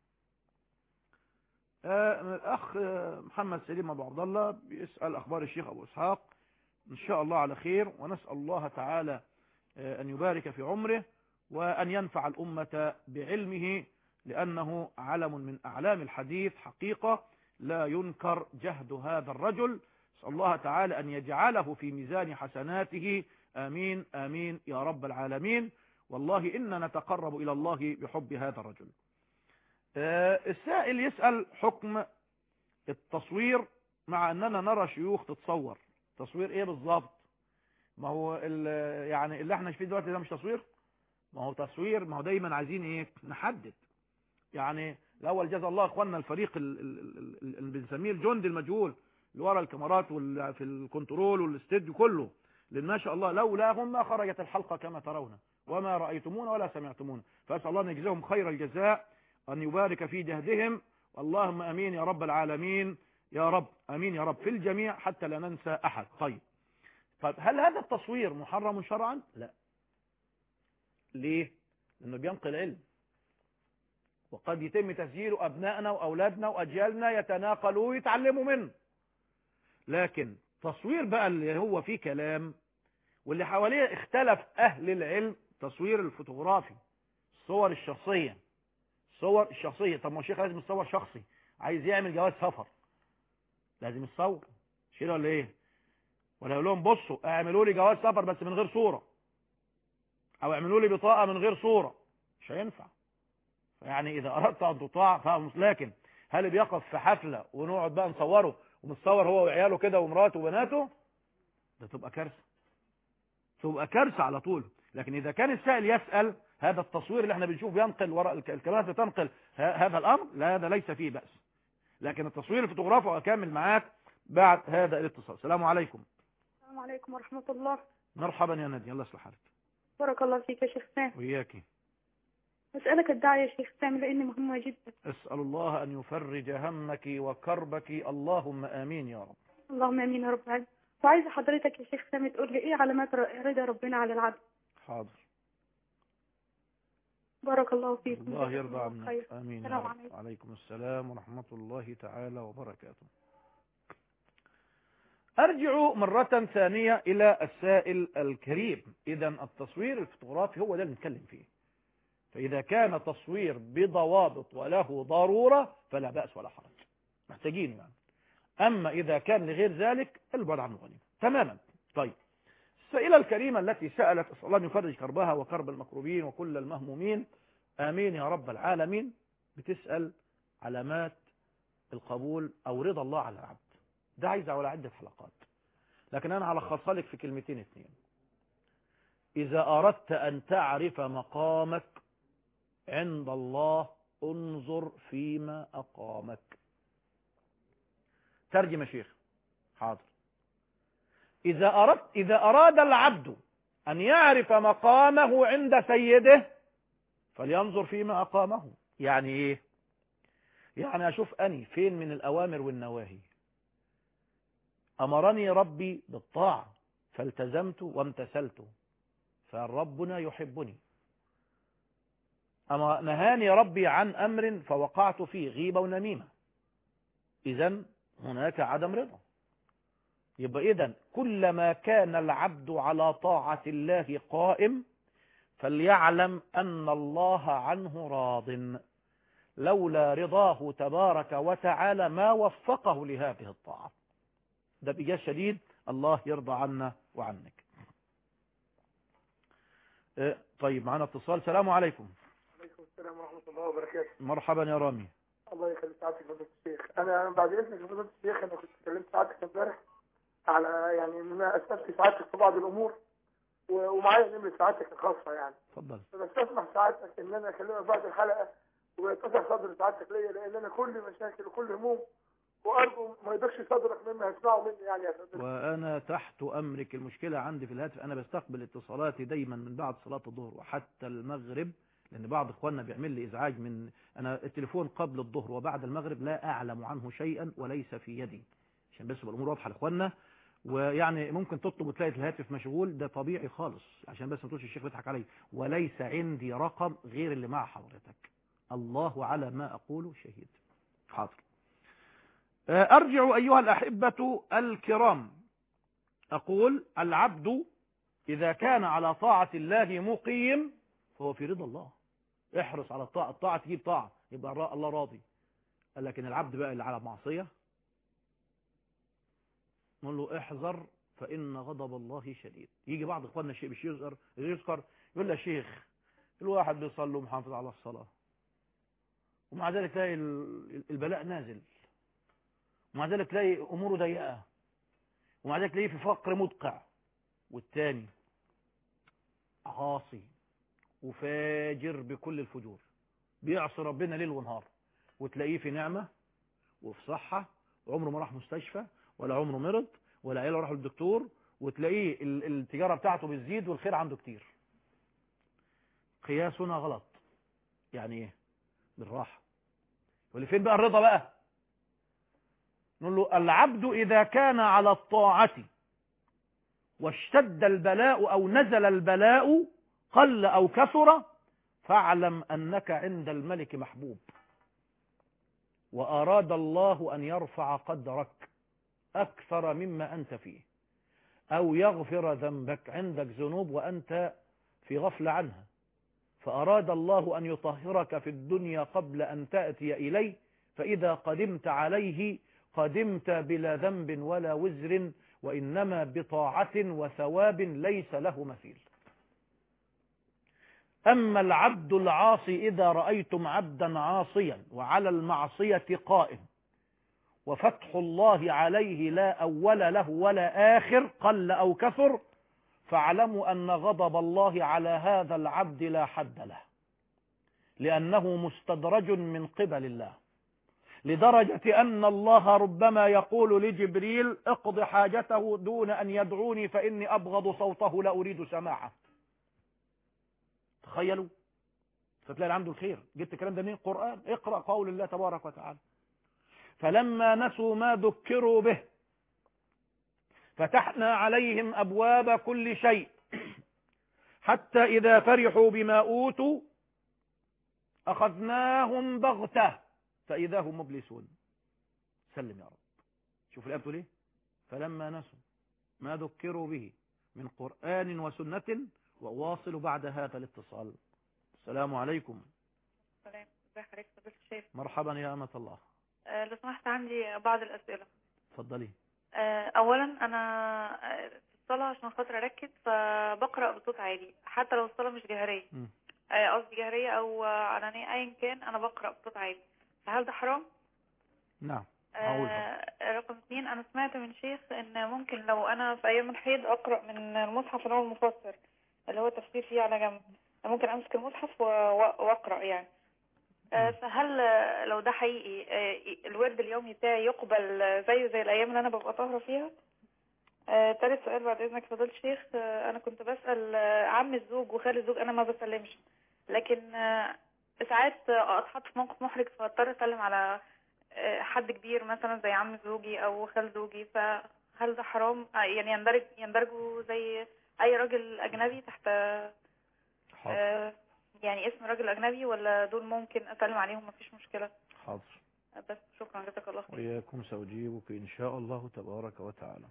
الأخ محمد سليم أبو عبد الله بيسأل أخبار الشيخ أبو إسحاق إن شاء الله على خير ونسأل الله تعالى أن يبارك في عمره وأن ينفع الأمة بعلمه لأنه علم من أعلام الحديث حقيقة لا ينكر جهد هذا الرجل نسأل الله تعالى أن يجعله في ميزان حسناته آمين آمين يا رب العالمين والله إنا نتقرب إلى الله بحب هذا الرجل آه، السائل يسأل حكم التصوير مع أننا نرى شيوخ تتصور تصوير إيه بالظبط ما هو ال- يعني اللي احنا فيه دلوقتي ده مش تصوير ما هو تصوير ما هو دايما عايزين ايه نحدد يعني الاول جزا الله اخواننا الفريق ال- ال- ال- ال- اللي بنسميه الجند المجهول اللي ورا الكاميرات وفي الكنترول والاستديو كله لان ما شاء الله لولاهم ما خرجت الحلقه كما ترون وما رايتمونا ولا سمعتمونا فاسال الله ان يجزيهم خير الجزاء ان يبارك في جهدهم اللهم امين يا رب العالمين يا رب امين يا رب في الجميع حتى لا ننسى احد طيب طيب هل هذا التصوير محرم شرعا لا ليه لانه بينقل علم وقد يتم تسجيل ابنائنا واولادنا واجيالنا يتناقلوا ويتعلموا منه لكن تصوير بقى اللي هو فيه كلام واللي حواليه اختلف اهل العلم تصوير الفوتوغرافي الصور الشخصيه الصور الشخصيه طب ما الشيخ لازم يتصور شخصي عايز يعمل جواز سفر لازم يتصور مش كده ولا ايه ولا يقول لهم بصوا اعملوا لي جواز سفر بس من غير صوره او اعملوا لي بطاقه من غير صوره مش هينفع يعني اذا اردت ان تطاع فهم لكن هل بيقف في حفله ونقعد بقى نصوره ومتصور هو وعياله كده ومراته وبناته ده تبقى كارثه تبقى كارثه على طول لكن اذا كان السائل يسال هذا التصوير اللي احنا بنشوف ينقل وراء الك- الكاميرات بتنقل ه- هذا الامر لا هذا ليس فيه باس لكن التصوير الفوتوغرافي اكمل معاك بعد هذا الاتصال السلام عليكم السلام عليكم ورحمة الله مرحبا يا نادي الله يصلح حالك بارك الله فيك يا شيخ سام وياكي أسألك الدعاء يا شيخ سام لأني مهمة جدا اسال الله ان يفرج همك وكربك اللهم امين يا رب اللهم آمين يا رب العالمين وعايزة حضرتك يا شيخ سام تقول لي إيه علامات ر- رضا ربنا على العبد حاضر بارك الله فيك الله يرضى عنك خير. امين يا السلام رب عليكم. عليكم السلام ورحمه الله تعالى وبركاته ارجع مره ثانيه الى السائل الكريم اذا التصوير الفوتوغرافي هو ده اللي نتكلم فيه فاذا كان تصوير بضوابط وله ضروره فلا باس ولا حرج محتاجين يعني اما اذا كان لغير ذلك البعد عنه غنيمه تماما طيب السائله الكريمه التي سالت اسال الله ان يفرج كربها وكرب المكروبين وكل المهمومين امين يا رب العالمين بتسال علامات القبول او رضا الله على العبد ده عايز على عده حلقات لكن انا هلخصها لك في كلمتين اتنين اذا اردت ان تعرف مقامك عند الله انظر فيما اقامك ترجم يا شيخ حاضر إذا أردت إذا أراد العبد أن يعرف مقامه عند سيده فلينظر فيما أقامه يعني إيه يعني أشوف أني فين من الأوامر والنواهي أمرني ربي بالطاعة فالتزمت وامتثلت فربنا يحبني أما نهاني ربي عن أمر فوقعت فيه غيبة ونميمة إذا هناك عدم رضا يبقى إذا كلما كان العبد على طاعة الله قائم فليعلم أن الله عنه راض لولا رضاه تبارك وتعالى ما وفقه لهذه الطاعة ده بإجاز شديد الله يرضى عنا وعنك إيه، طيب معنا اتصال سلام عليكم عليكم السلام ورحمة الله وبركاته مرحبا يا رامي الله يخلي سعادتك فضيلة الشيخ أنا بعد إذنك يا فضيلة الشيخ أنا كنت كلمت سعادتك امبارح على يعني إن أنا أسألت سعادتك في بعض الأمور و- ومعايا نمرة سعادتك الخاصة يعني اتفضل فبستسمح سعادتك إن أنا أكلمك بعد الحلقة ويتسع صدر سعادتك ليا لأن أنا كل مشاكل وكل هموم وأرجو ما يضيقش صدرك مما يسمعه مني يعني يا فضيلة وأنا تحت أمرك المشكلة عندي في الهاتف أنا بستقبل اتصالاتي دايما من بعد صلاة الظهر وحتى المغرب لأن بعض إخواننا بيعمل لي إزعاج من أنا التليفون قبل الظهر وبعد المغرب لا أعلم عنه شيئا وليس في يدي عشان بس يبقى الأمور واضحة لإخواننا ويعني ممكن تطلب وتلاقي الهاتف مشغول ده طبيعي خالص عشان بس ما تقولش الشيخ بيضحك علي وليس عندي رقم غير اللي مع حضرتك الله على ما أقول شهيد حاضر أرجع أيها الأحبة الكرام أقول العبد إذا كان على طاعة الله مقيم فهو في رضا الله احرص على الطاعة الطاعة تجيب طاعة يبقى الر- الله راضي قال لكن العبد بقى اللي على معصية نقول له احذر فإن غضب الله شديد يجي بعض اخواننا الشيء مش يذكر يذكر يقول له يا شيخ الواحد بيصلي ومحافظ على الصلاة ومع ذلك تلاقي ال- البلاء نازل ومع ذلك تلاقي أموره ضيقة ومع ذلك تلاقيه في فقر مدقع والتاني عاصي وفاجر بكل الفجور بيعصي ربنا ليل ونهار وتلاقيه في نعمة وفي صحة عمره ما راح مستشفى ولا عمره مرض ولا عياله راح للدكتور وتلاقيه ال- التجارة بتاعته بتزيد والخير عنده كتير قياسنا غلط يعني ايه بالراحة واللي فين بقى الرضا بقى نقول له العبد إذا كان على الطاعة واشتد البلاء أو نزل البلاء قل أو كثر فاعلم أنك عند الملك محبوب وأراد الله أن يرفع قدرك أكثر مما أنت فيه أو يغفر ذنبك عندك ذنوب وأنت في غفلة عنها فأراد الله أن يطهرك في الدنيا قبل أن تأتي إليه فإذا قدمت عليه قدمت بلا ذنب ولا وزر وإنما بطاعة وثواب ليس له مثيل أما العبد العاصي إذا رأيتم عبدا عاصيا وعلى المعصية قائم وفتح الله عليه لا أول له ولا آخر قل أو كثر فاعلموا أن غضب الله على هذا العبد لا حد له لأنه مستدرج من قبل الله لدرجة أن الله ربما يقول لجبريل اقض حاجته دون أن يدعوني فإني أبغض صوته لا أريد سماعه تخيلوا فتلاقي عنده الخير جبت الكلام ده منين قرآن اقرأ قول الله تبارك وتعالى فلما نسوا ما ذكروا به فتحنا عليهم أبواب كل شيء حتى إذا فرحوا بما أوتوا أخذناهم بغتة فإذا هم مبلسون سلم يا رب شوف الآية بتقول إيه فلما نسوا ما ذكروا به من قرآن وسنة وواصل بعد هذا الاتصال السلام عليكم السلام ازي حضرتك فضيلة الشيخ مرحبا يا أمة الله آه، لو سمحت عندي بعض الأسئلة اتفضلي آه، أولا أنا آه، في الصلاة عشان خاطر أركز فبقرأ بصوت عالي حتى لو الصلاة مش جهرية مم. آه، قصدي جهرية أو آه، علنية أيا كان أنا بقرأ بصوت عالي فهل ده حرام؟ نعم هقول آه، رقم اثنين أنا سمعت من شيخ إن ممكن لو أنا في أيام الحيض أقرأ من المصحف اللي هو المفسر اللي هو تفسير فيه على جنب ممكن أمسك المصحف و- و- وأقرأ يعني آه، فهل آه، لو ده حقيقي آه، الورد اليومي بتاعي يقبل آه، زيه زي الأيام اللي أنا ببقى طاهرة فيها؟ آه، تالت سؤال بعد إذنك فضيلة الشيخ آه، أنا كنت بسأل آه، عم الزوج وخال الزوج أنا ما بسلمش لكن آه، ساعات آه، أتحط في موقف محرج فاضطر أسلم على آه، حد كبير مثلا زي عم زوجي أو خال زوجي فهل ده حرام؟ آه، يعني يندرج يندرجوا زي أي راجل أجنبي تحت حاضر آه، يعني اسم راجل أجنبي ولا دول ممكن أسلم عليهم مفيش مشكلة حاضر آه، بس شكرا جزاك الله خير وإياكم سأجيبك إن شاء الله تبارك وتعالى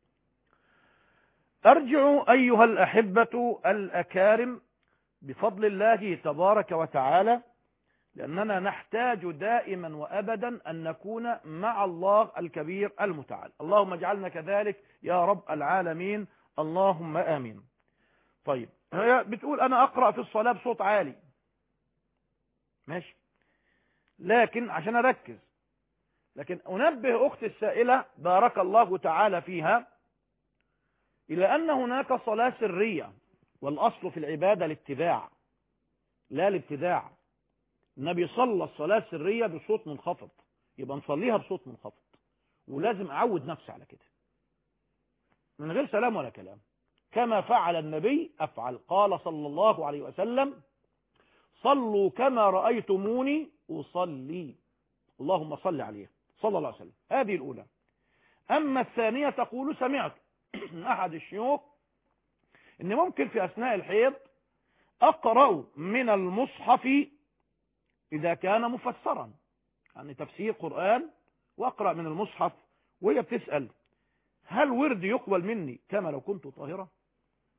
أرجع أيها الأحبة الأكارم بفضل الله تبارك وتعالى لأننا نحتاج دائما وأبدا أن نكون مع الله الكبير المتعال اللهم اجعلنا كذلك يا رب العالمين اللهم آمين طيب هي بتقول أنا أقرأ في الصلاة بصوت عالي ماشي لكن عشان أركز لكن أنبه أخت السائلة بارك الله تعالى فيها إلى أن هناك صلاة سرية والأصل في العبادة الاتباع لا الابتداع النبي صلى الصلاة السرية بصوت منخفض يبقى نصليها بصوت منخفض ولازم أعود نفسي على كده من غير سلام ولا كلام كما فعل النبي أفعل قال صلى الله عليه وسلم صلوا كما رأيتموني أصلي اللهم صل عليه صلى الله عليه وسلم هذه الأولى أما الثانية تقول سمعت من أحد الشيوخ إن ممكن في أثناء الحيض أقرأ من المصحف إذا كان مفسرا يعني تفسير قرآن وأقرأ من المصحف وهي بتسأل هل ورد يقبل مني كما لو كنت طاهرة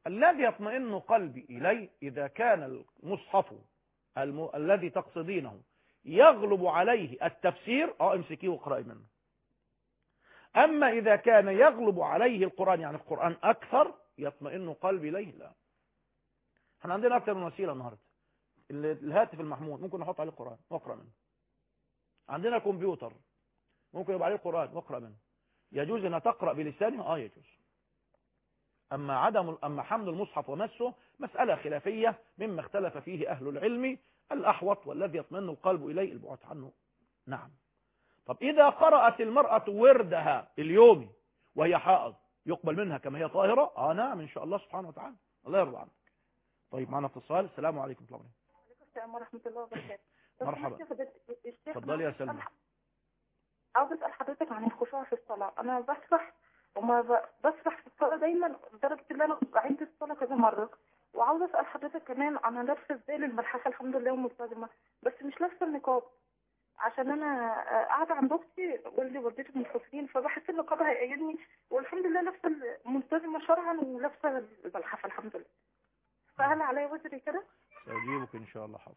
الذي يطمئن قلبي إليه إذا كان المصحف الم... الذي تقصدينه يغلب عليه التفسير اه امسكيه واقرأي منه أما إذا كان يغلب عليه القرآن يعني القرآن أكثر يطمئن قلبي إليه لا احنا عندنا أكثر من وسيلة النهاردة الهاتف المحمول ممكن نحط عليه القرآن واقرأ منه عندنا كمبيوتر ممكن يبقى عليه القرآن واقرأ منه يجوز أن تقرأ بلسانه اه يجوز أما عدم أما حمل المصحف ومسه مسألة خلافية مما اختلف فيه أهل العلم الأحوط والذي يطمئن القلب إليه البعد عنه نعم طب إذا قرأت المرأة وردها اليومي وهي حائض يقبل منها كما هي طاهرة آه نعم إن شاء الله سبحانه وتعالى الله يرضى عنك طيب معنا اتصال السلام عليكم ورحمة الله عليكم السلام ورحمة الله وبركاته لو مرحبا. سمحت يا فضيلة الشيخ اتفضلي يا سلمى عاوز اسال حضرتك عن الخشوع في الصلاه انا بسرح وما ب- بسرح في الصلاه دايما لدرجه ان انا بعيد الصلاه كذا مره وعاوز اسال حضرتك كمان انا لابسه ازاي للملحفه الحمد لله وملتزمه بس مش لابسه النقاب عشان انا آه، قاعده عند اختي والدي ووالدتي منفصلين فبحس ان النقاب هيقيدني والحمد لله لابسه ملتزمه شرعا ولابسه الملحفه الحمد لله فهل عليا وزري كده؟ سأجيبك إن شاء الله حاضر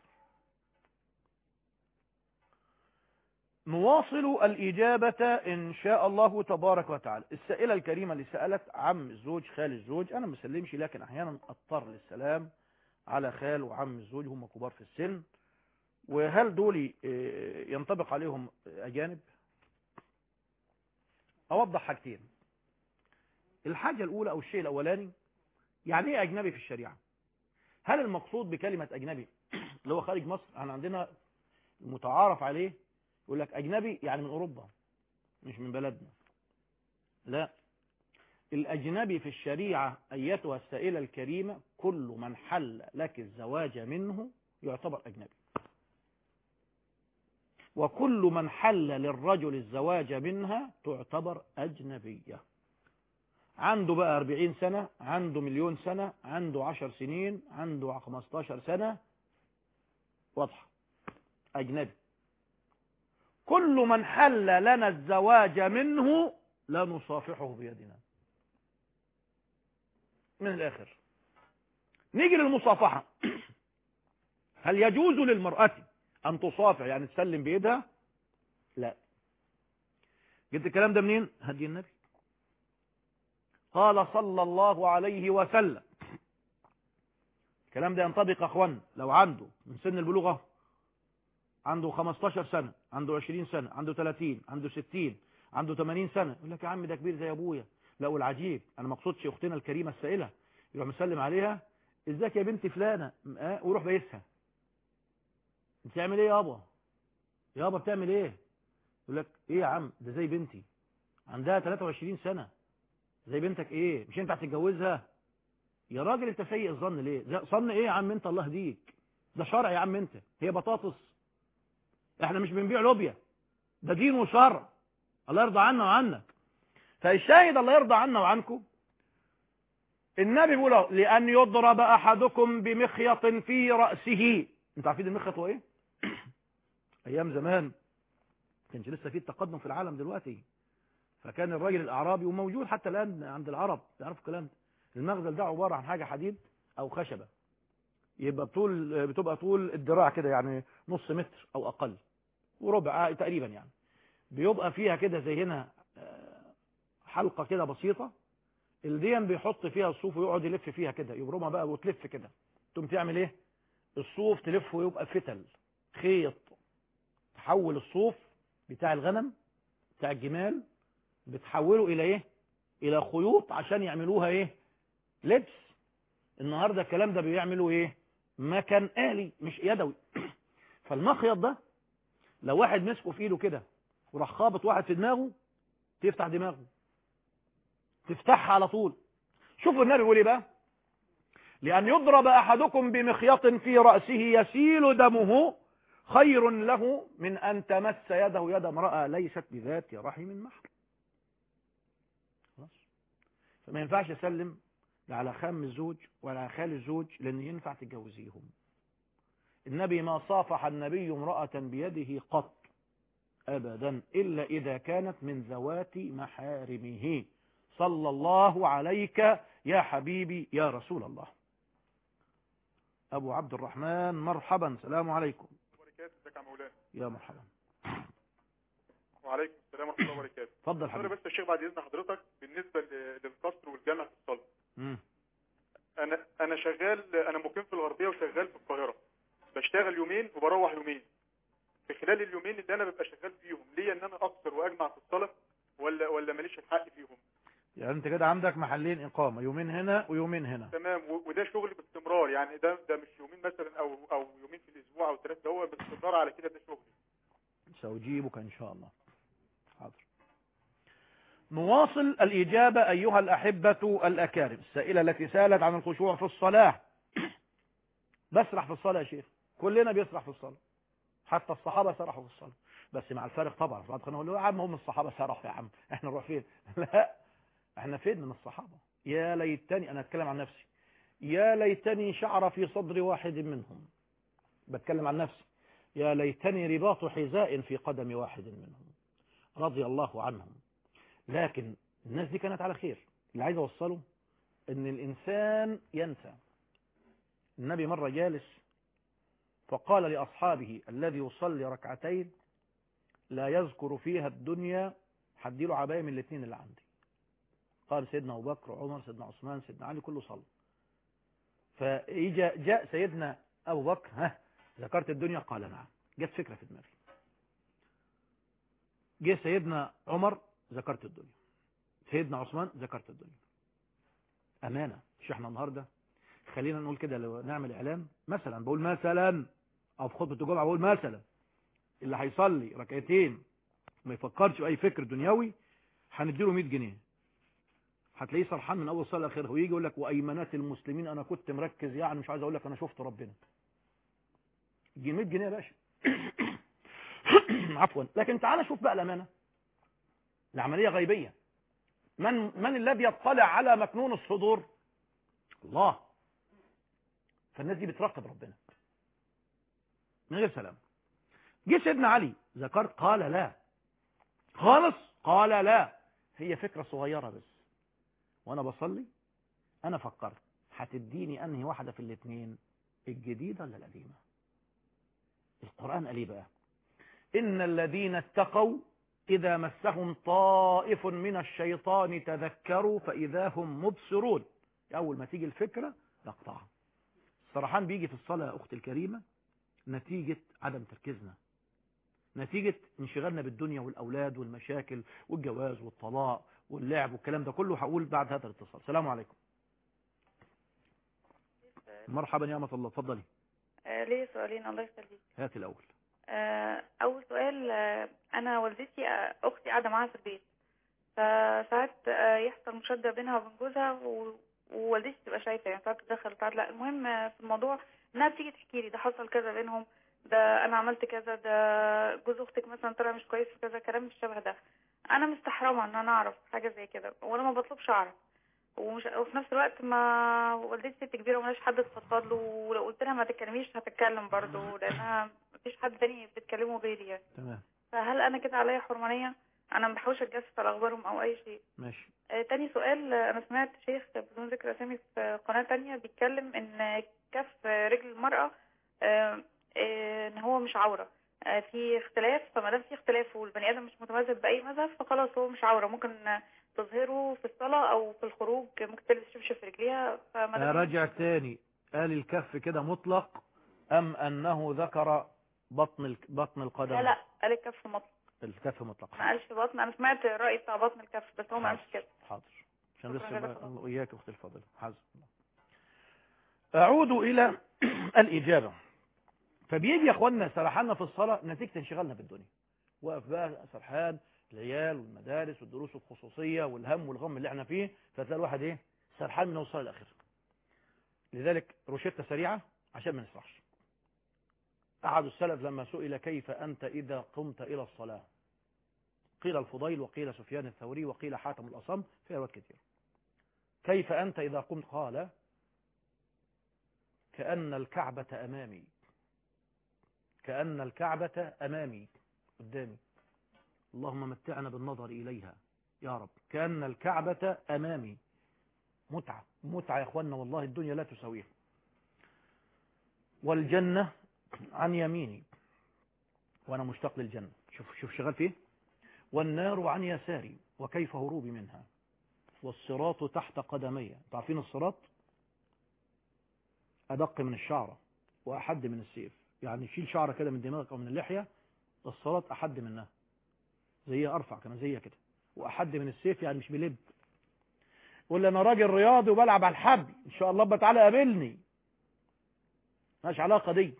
نواصل الإجابة إن شاء الله تبارك وتعالى السائلة الكريمة اللي سألت عم الزوج خال الزوج أنا ما بسلمش لكن أحيانا أضطر للسلام على خال وعم الزوج هم كبار في السن وهل دول آه، ينطبق عليهم أجانب أوضح حاجتين الحاجة الأولى أو الشيء الأولاني يعني إيه أجنبي في الشريعة هل المقصود بكلمة أجنبي اللي هو خارج مصر احنا عندنا المتعارف عليه يقول لك أجنبي يعني من أوروبا مش من بلدنا لا الأجنبي في الشريعة أيتها السائلة الكريمة كل من حل لك الزواج منه يعتبر أجنبي وكل من حل للرجل الزواج منها تعتبر أجنبية عنده بقى 40 سنة عنده مليون سنة عنده 10 سنين عنده 15 سنة واضحة أجنبي كل من حل لنا الزواج منه لا نصافحه بيدنا من الآخر نيجي للمصافحة هل يجوز للمرأة أن تصافح يعني تسلم بيدها لا جبت الكلام ده منين هدي النبي قال صلى الله عليه وسلم الكلام ده ينطبق اخوان لو عنده من سن البلوغ عنده 15 سنة عنده 20 سنة عنده 30 عنده 60 عنده 80 سنة يقول لك يا عم ده كبير زي ابويا لا والعجيب انا ما اقصدش اختنا الكريمة السائلة يروح مسلم عليها ازيك يا بنت فلانة اه ويروح بايسها بتعمل ايه يابا يابا بتعمل ايه يقول لك ايه يا عم ده زي بنتي عندها 23 سنة زي بنتك ايه مش انت هتتجوزها يا راجل انت سيء الظن ليه ده ظن ايه يا عم انت الله يهديك ده شرع يا عم انت هي بطاطس احنا مش بنبيع لوبيا ده دين وشرع الله يرضى عنا وعنك فالشاهد الله يرضى عنا وعنكم النبي بيقول اهو، لان يضرب احدكم بمخيط في راسه انتوا عارفين المخيط هو ايه ايام زمان كانش لسه في التقدم في العالم دلوقتي فكان الراجل الاعرابي وموجود حتى الان عند العرب تعرفوا الكلام ده المغزل ده عباره عن حاجه حديد او خشبه يبقى بطول بتبقى طول الذراع كده يعني نص متر او اقل وربع تقريبا يعني بيبقى فيها كده زي هنا آه، حلقه كده بسيطه الدين بيحط فيها الصوف ويقعد يلف فيها كده يبرمها بقى وتلف كده تقوم تعمل ايه الصوف تلف ويبقى فتل خيط تحول الصوف بتاع الغنم بتاع الجمال بتحوله الى ايه الى خيوط عشان يعملوها ايه لبس النهارده الكلام ده بيعملوا ايه مكن آلي مش يدوي فالمخيط ده لو واحد مسكه في ايده كده وراح خابط واحد في دماغه تفتح دماغه تفتحها على طول شوفوا النبي بيقول ايه بقى لأن يضرب أحدكم بمخيط في رأسه يسيل دمه خير له من أن تمس يده يد امرأة ليست بذات رحم محرم خلاص فما ينفعش اسلم لا على خام الزوج ولا على خال الزوج لان ينفع تتجوزيهم النبي ما صافح النبي امرأة بيده قط ابدا الا اذا كانت من ذوات محارمه صلى الله عليك يا حبيبي يا رسول الله أبو عبد الرحمن مرحبا سلام عليكم وبركاته ازيك يا مولانا يا مرحبا وعليكم السلام ورحمه الله وبركاته اتفضل انا حبيبي بس يا شيخ بعد اذن حضرتك بالنسبه ل- للقصر والجامع في الصلاه مم. انا انا شغال انا مقيم في الغربيه وشغال في القاهره بشتغل يومين وبروح يومين في خلال اليومين اللي انا ببقى شغال فيهم ليا ان انا اقصر واجمع في الصلاه ولا ولا ماليش الحق فيهم يعني انت كده عندك محلين إقامة يومين هنا ويومين هنا تمام و- وده شغل باستمرار يعني ده ده مش يومين مثلا او او يومين في الاسبوع او ثلاثه ده هو باستمرار على كده ده شغلي سأجيبك إن شاء الله حاضر نواصل الإجابة أيها الأحبة الأكارم السائلة التي سألت عن الخشوع في الصلاة بسرح في الصلاة يا شيخ كلنا بيسرح في الصلاة حتى الصحابة سرحوا في الصلاة بس مع الفارق طبعا بعد كنا نقول له يا عم هم الصحابة سرحوا يا عم احنا نروح فين لا احنا فين من الصحابة يا ليتني انا اتكلم عن نفسي يا ليتني شعر في صدر واحد منهم بتكلم عن نفسي يا ليتني رباط حذاء في قدم واحد منهم رضي الله عنهم لكن الناس دي كانت على خير اللي عايز اوصله ان الانسان ينسى النبي مرة جالس فقال لأصحابه الذي يصلي ركعتين لا يذكر فيها الدنيا حديله عباية من الاثنين اللي عندي قال سيدنا أبو بكر عمر سيدنا عثمان سيدنا علي كله صلى فإجا جاء سيدنا أبو بكر ها ذكرت الدنيا قال نعم جت فكرة في دماغي جه سيدنا عمر ذكرت الدنيا سيدنا عثمان ذكرت الدنيا أمانة مش احنا النهاردة خلينا نقول كده لو نعمل إعلان مثلا بقول مثلا أو في خطبة الجمعة بقول مثلا اللي هيصلي ركعتين ما يفكرش في أي فكر دنيوي هنديله 100 جنيه هتلاقيه سرحان من أول صلاة لآخرها ويجي يقول لك وأيمنات المسلمين أنا كنت مركز يعني مش عايز أقول لك أنا شفت ربنا دي 100 جنيه يا باشا عفوا لكن تعال شوف بقى الأمانة العملية غيبية من من الذي يطلع على مكنون الصدور الله فالناس دي بتراقب ربنا من غير سلام جه سيدنا علي ذكرت قال لا خالص قال لا هي فكرة صغيرة بس وانا بصلي انا فكرت هتديني انهي واحدة في الاثنين الجديدة ولا القديمة القرآن قال ايه بقى ان الذين اتقوا اذا مسهم طائف من الشيطان تذكروا فاذا هم مبصرون اول ما تيجي الفكرة نقطعها السرحان بيجي في الصلاة يا اختي الكريمة نتيجة عدم تركيزنا نتيجة انشغالنا بالدنيا والأولاد والمشاكل والجواز والطلاق واللعب والكلام ده كله هقول بعد هذا الاتصال السلام عليكم مرحبا يا أمة الله اتفضلي آه، ليا سؤالين الله يخليك هات الأول آه، أول سؤال آه، أنا والدتي آه، أختي قاعدة معاها في البيت فساعات آه، يحصل مشادة بينها وبين جوزها و- ووالدتي تبقى شايفة يعني ساعات تدخل وساعات لا المهم آه، في الموضوع إنها بتيجي تحكي لي ده حصل كذا بينهم ده أنا عملت كذا ده جوز أختك مثلا طلع مش كويس في كذا كلام مش شبه ده أنا مستحرمة إن أنا أعرف حاجة زي كده وأنا ما بطلبش أعرف ومش وفي نفس الوقت ما والدتي ست كبيره ومالهاش حد تفضفض له ولو قلت لها ما تتكلميش هتتكلم برضه لانها مفيش حد تاني بتكلمه غيري يعني تمام فهل انا كده عليا حرمانيه انا ما بحاولش اتجسس على اخبارهم او اي شيء ماشي آه تاني سؤال آه، انا سمعت شيخ بدون ذكر اسامي في قناه تانية بيتكلم ان كف رجل المراه آه، آه، ان هو مش عوره آه، في اختلاف فما دام في اختلاف والبني ادم مش متمذهب باي مذهب فخلاص هو مش عوره ممكن آه، تظهره في الصلاه او في الخروج ممكن تلبس شبشب في رجليها فما دام راجع تاني قال الكف كده مطلق أم أنه ذكر بطن الك- بطن القدم لا لا قال الكف مطلق الكف مطلق ما قالش بطن انا سمعت الراي بتاع بطن الكف بس هو ما قالش كده حاضر عشان شكراً لسه جزاك بقى- الله. وإياك أختي الفاضلة حاضر أعود إلى الإجابة فبيجي يا أخوانا سرحاننا في الصلاة نتيجة انشغالنا بالدنيا واقف بقى سرحان العيال والمدارس والدروس الخصوصية والهم والغم اللي احنا فيه فتلاقي الواحد ايه سرحان من الصلاة لآخر لذلك روشتة سريعة عشان ما نسرحش أحد السلف لما سئل كيف أنت إذا قمت إلى الصلاة قيل الفضيل وقيل سفيان الثوري وقيل حاتم الأصم في روايات كثير كيف أنت إذا قمت قال كأن الكعبة أمامي كأن الكعبة أمامي قدامي اللهم متعنا بالنظر إليها يا رب كأن الكعبة أمامي متعة متعة يا أخوانا والله الدنيا لا تساويها والجنة عن يميني وأنا مشتاق للجنة شوف شوف شغال فيه والنار عن يساري وكيف هروبي منها والصراط تحت قدمي تعرفين الصراط أدق من الشعرة وأحد من السيف يعني شيل شعرة كده من دماغك أو من اللحية الصراط أحد منها زيها أرفع كمان زيها كده وأحد من السيف يعني مش بلب ولا أنا راجل رياضي وبلعب على الحبل إن شاء الله بقى تعالى قابلني ماشي علاقة دي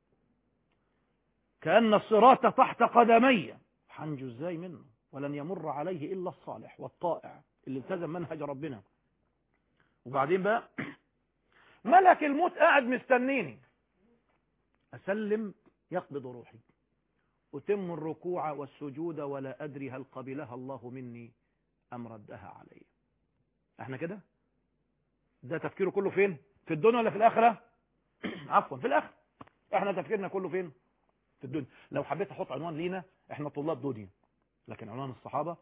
كأن الصراط تحت قدمي حنجو ازاي منه ولن يمر عليه إلا الصالح والطائع اللي التزم منهج ربنا وبعدين بقى ملك الموت قاعد مستنيني أسلم يقبض روحي أتم الركوع والسجود ولا أدري هل قبلها الله مني أم ردها علي احنا كده ده تفكيره كله فين في الدنيا ولا في الآخرة عفوا في الآخرة احنا تفكيرنا كله فين في الدنيا لو حبيت احط عنوان لينا احنا طلاب دنيا لكن عنوان الصحابة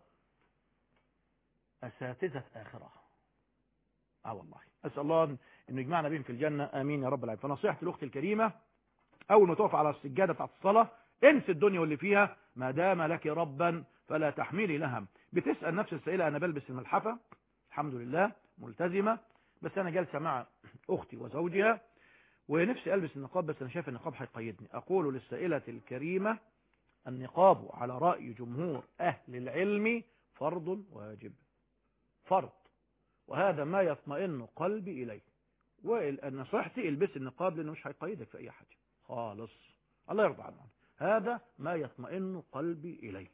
أساتذة آخرة اه والله أسأل الله أن يجمعنا بهم في الجنة آمين يا رب العالمين فنصيحتي الأخت الكريمة أول ما تقف على السجادة بتاعت الصلاة انسى الدنيا واللي فيها ما دام لك ربا فلا تحملي لها بتسأل نفس السائلة أنا بلبس الملحفة الحمد لله ملتزمة بس أنا جالسة مع أختي وزوجها ونفسي ألبس النقاب بس أنا شايف النقاب هيقيدني أقول للسائلة الكريمة النقاب على رأي جمهور أهل العلم فرض واجب فرض وهذا ما يطمئن قلبي إليه ونصيحتي البس النقاب لأنه مش هيقيدك في أي حاجة خالص الله يرضى عنه هذا ما يطمئن قلبي إليه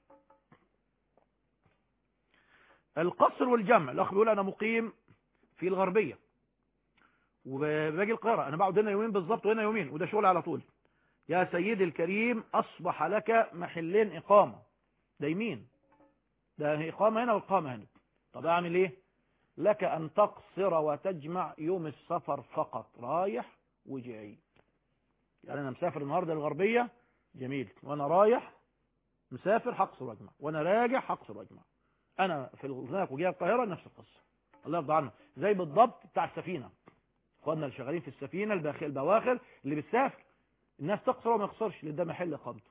القصر والجمع الأخ بيقول أنا مقيم في الغربية وباجي القاهرة أنا بقعد هنا يومين بالظبط وهنا يومين وده شغل على طول يا سيدي الكريم أصبح لك محلين إقامة ده يمين ده إقامة هنا وإقامة هنا طب أعمل إيه لك أن تقصر وتجمع يوم السفر فقط رايح وجاي يعني أنا مسافر النهاردة الغربية جميل وأنا رايح مسافر هقصر واجمع وأنا راجع هقصر واجمع أنا في هناك وجاي القاهرة نفس القصة الله يرضى عنه زي بالضبط بتاع السفينة اخواننا اللي شغالين في السفينة الباخ- البواخر اللي بتسافر الناس تقصر وما يقصرش لان ده محل اقامته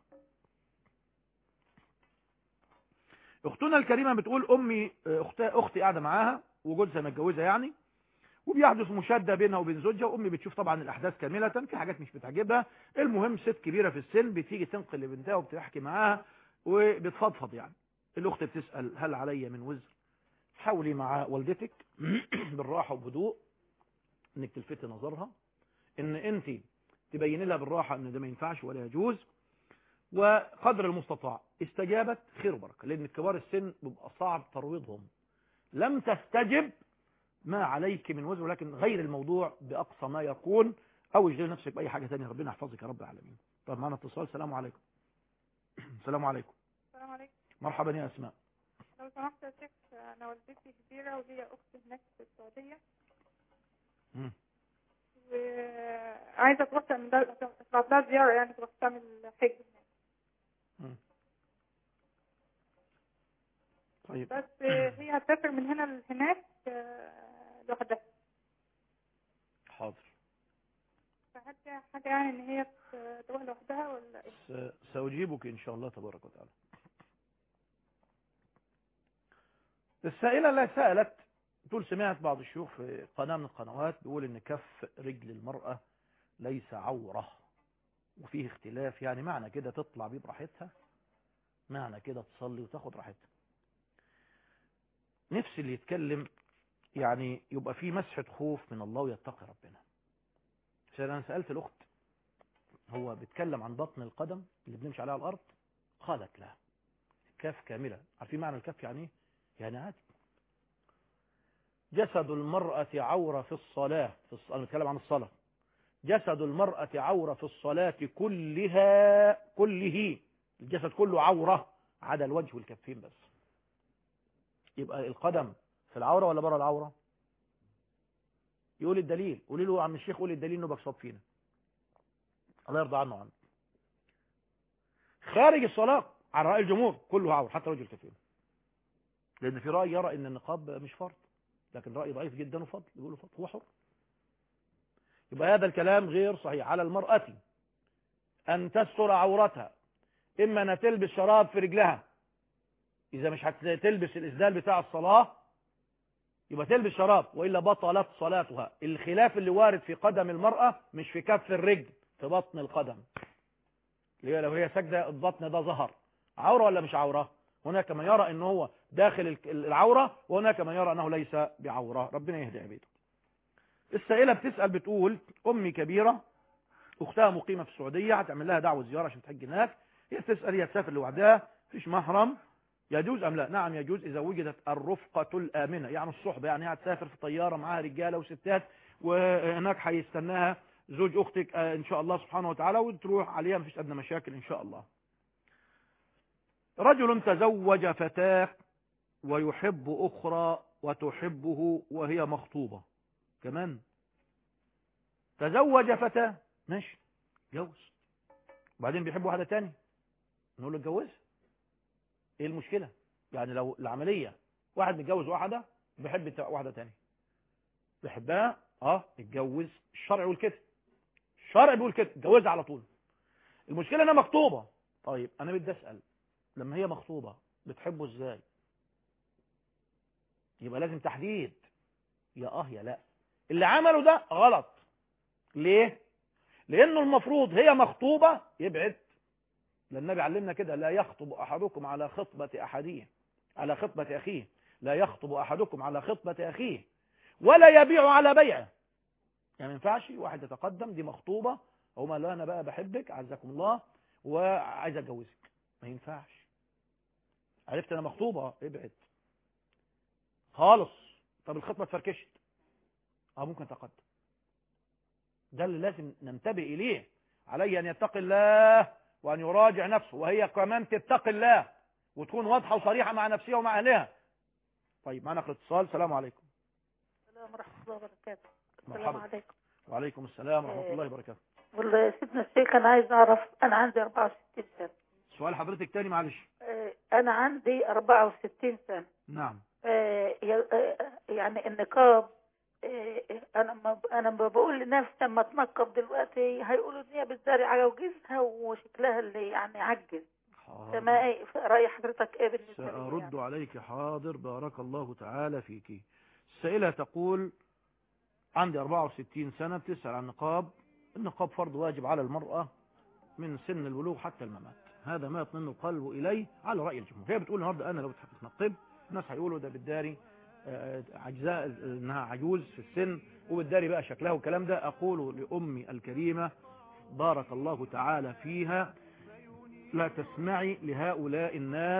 اختنا الكريمة بتقول امي اخت اختي قاعدة معاها وجوزها متجوزة يعني وبيحدث مشادة بينها وبين زوجها وامي بتشوف طبعا الاحداث كاملة في حاجات مش بتعجبها المهم ست كبيرة في السن بتيجي تنقل لبنتها وبتحكي معاها وبتفضفض يعني الاخت بتسأل هل علي من وزر حاولي مع والدتك بالراحة وبهدوء انك تلفتي نظرها ان انت تبين لها بالراحة ان ده ما ينفعش ولا يجوز وقدر المستطاع استجابت خير وبركة لان كبار السن بيبقى صعب ترويضهم لم تستجب ما عليك من وزر ولكن غير الموضوع بأقصى ما يكون او اشغل نفسك بأي حاجة ثانيه ربنا يحفظك يا رب العالمين طب معنا اتصال السلام عليكم السلام عليكم السلام عليكم مرحبا يا اسماء لو سمحت يا شيخ انا والدتي كبيره وليا اخت هناك في السعوديه مم. وعايزه تروح تعمل تطلع لها زياره يعني تروح تعمل حج هناك مم. طيب بس هي هتسافر من هنا لهناك آه، لوحدها حاضر فهل فيها حاجه يعني ان هي تروح لوحدها ولا ايه؟ س- سأجيبك إن شاء الله تبارك وتعالى السائلة لا سألت تقول سمعت بعض الشيوخ في قناة من القنوات بيقول إن كف رجل المرأة ليس عورة وفيه اختلاف يعني معنى كده تطلع بيه براحتها معنى كده تصلي وتاخد راحتها نفسي اللي يتكلم يعني يبقى فيه مسحة خوف من الله ويتقي ربنا عشان أنا سألت الأخت هو بيتكلم عن بطن القدم اللي بنمشي عليها على الارض قالت لا كاف كاملة عارفين معنى الكف يعني ايه يعني عادي جسد المرأة عورة في الصلاة في الصلاة أنا بتكلم عن الصلاة جسد المرأة عورة في الصلاة كلها كله الجسد كله عورة عدا الوجه والكفين بس يبقى القدم في العورة ولا بره العورة يقول الدليل قولي له يا عم الشيخ قول الدليل انه بصاب فينا الله يرضى عنه عنه خارج الصلاة على رأي الجمهور كله عور حتى رجل كثير لأن في رأي يرى أن النقاب مش فرض لكن رأي ضعيف جدا وفضل يقولوا فضل هو حر يبقى هذا الكلام غير صحيح على المرأة أن تستر عورتها إما أنها تلبس شراب في رجلها إذا مش هتلبس الإسدال بتاع الصلاة يبقى تلبس شراب وإلا بطلت صلاتها الخلاف اللي وارد في قدم المرأة مش في كف الرجل في بطن القدم اللي هي لو هي سجدة البطن ده ظهر عورة ولا مش عورة هناك من يرى أنه هو داخل العورة وهناك من يرى أنه ليس بعورة ربنا يهدي عبيده السائلة بتسأل بتقول أمي كبيرة أختها مقيمة في السعودية هتعمل لها دعوة زيارة عشان تحج هناك هي تسأل هي تسافر لوحدها فيش محرم يجوز أم لا نعم يجوز إذا وجدت الرفقة الآمنة يعني الصحبة يعني هتسافر في طيارة معاها رجالة وستات وهناك هيستناها زوج أختك إن شاء الله سبحانه وتعالى وتروح عليها مفيش أدنى مشاكل إن شاء الله رجل تزوج فتاة ويحب أخرى وتحبه وهي مخطوبة كمان تزوج فتاة ماشي جوز وبعدين بيحب واحدة تاني نقول له اتجوزها ايه المشكلة يعني لو العملية واحد متجوز واحدة بيحب واحدة تاني بيحبها اه اتجوز الشرع يقول كده الشرع بيقول كده اتجوزها على طول المشكلة انها مخطوبة طيب انا بدي اسأل لما هي مخطوبة بتحبه ازاي يبقى لازم تحديد يا اه يا لا اللي عمله ده غلط ليه لانه المفروض هي مخطوبة يبعد لان النبي علمنا كده لا يخطب احدكم على خطبة احديه على خطبة اخيه لا يخطب احدكم على خطبة اخيه ولا يبيع على بيعه يعني ما ينفعش واحد يتقدم دي مخطوبة او ما لا انا بقى بحبك عزكم الله وعايز اتجوزك ما ينفعش عرفت انا مخطوبة ابعد خالص طب الخطبة اتفركشت اه ممكن تقدم ده اللي لازم ننتبه اليه عليه ان يتقي الله وان يراجع نفسه وهي كمان تتقي الله وتكون واضحة وصريحة مع نفسها ومع اهلها طيب معنا اخر اتصال السلام عليكم السلام ورحمة الله وبركاته السلام مرحبا. عليكم وعليكم السلام ورحمة الله وبركاته والله يا سيدنا الشيخ أنا عايز أعرف أنا عندي 64 سنة سؤال حضرتك تاني معلش آه، أنا عندي 64 سنة نعم آه، ي- آه، يعني النقاب آه، أنا ما أنا ما بقول لنفسي لما أتنقب دلوقتي هيقولوا إن هي بتداري على وجهها وشكلها اللي يعني عجز فما إيه رأي حضرتك إيه بالنسبة لي يعني؟ سأرد عليك حاضر بارك الله تعالى فيك السائلة تقول عندي 64 سنة بتسأل عن النقاب النقاب فرض واجب على المرأة من سن البلوغ حتى الممات هذا ما يطمئن القلب إليه على رأي الجمهور هي بتقول النهاردة أنا لو بتحب تنقب الناس هيقولوا ده بالداري آه، عجزاء انها عجوز في السن وبالداري بقى شكلها والكلام ده اقول لامي الكريمة بارك الله تعالى فيها لا تسمعي لهؤلاء الناس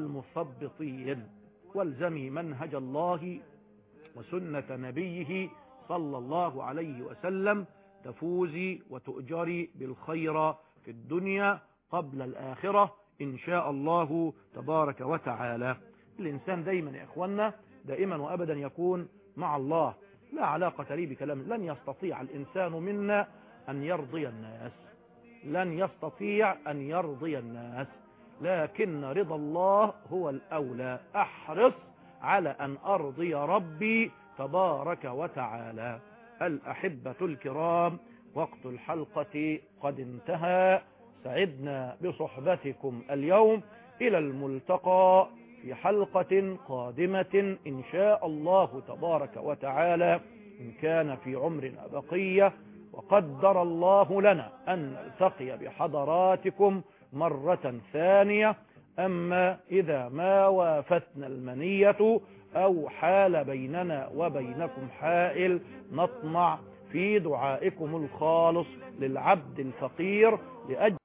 المثبطين والزمي منهج الله وسنة نبيه صلى الله عليه وسلم تفوزي وتؤجري بالخير في الدنيا قبل الآخرة إن شاء الله تبارك وتعالى الإنسان دايما يا إخوانا دائما وأبدا يكون مع الله لا علاقة لي بكلام لن يستطيع الإنسان منا أن يرضي الناس لن يستطيع أن يرضي الناس لكن رضا الله هو الأولى أحرص على أن أرضي ربي تبارك وتعالى الأحبة الكرام وقت الحلقة قد انتهى سعدنا بصحبتكم اليوم إلى الملتقى في حلقة قادمة إن شاء الله تبارك وتعالى إن كان في عمرنا بقية وقدر الله لنا أن نلتقي بحضراتكم مرة ثانية أما إذا ما وافتنا المنية أو حال بيننا وبينكم حائل نطمع في دعائكم الخالص للعبد الفقير لأجل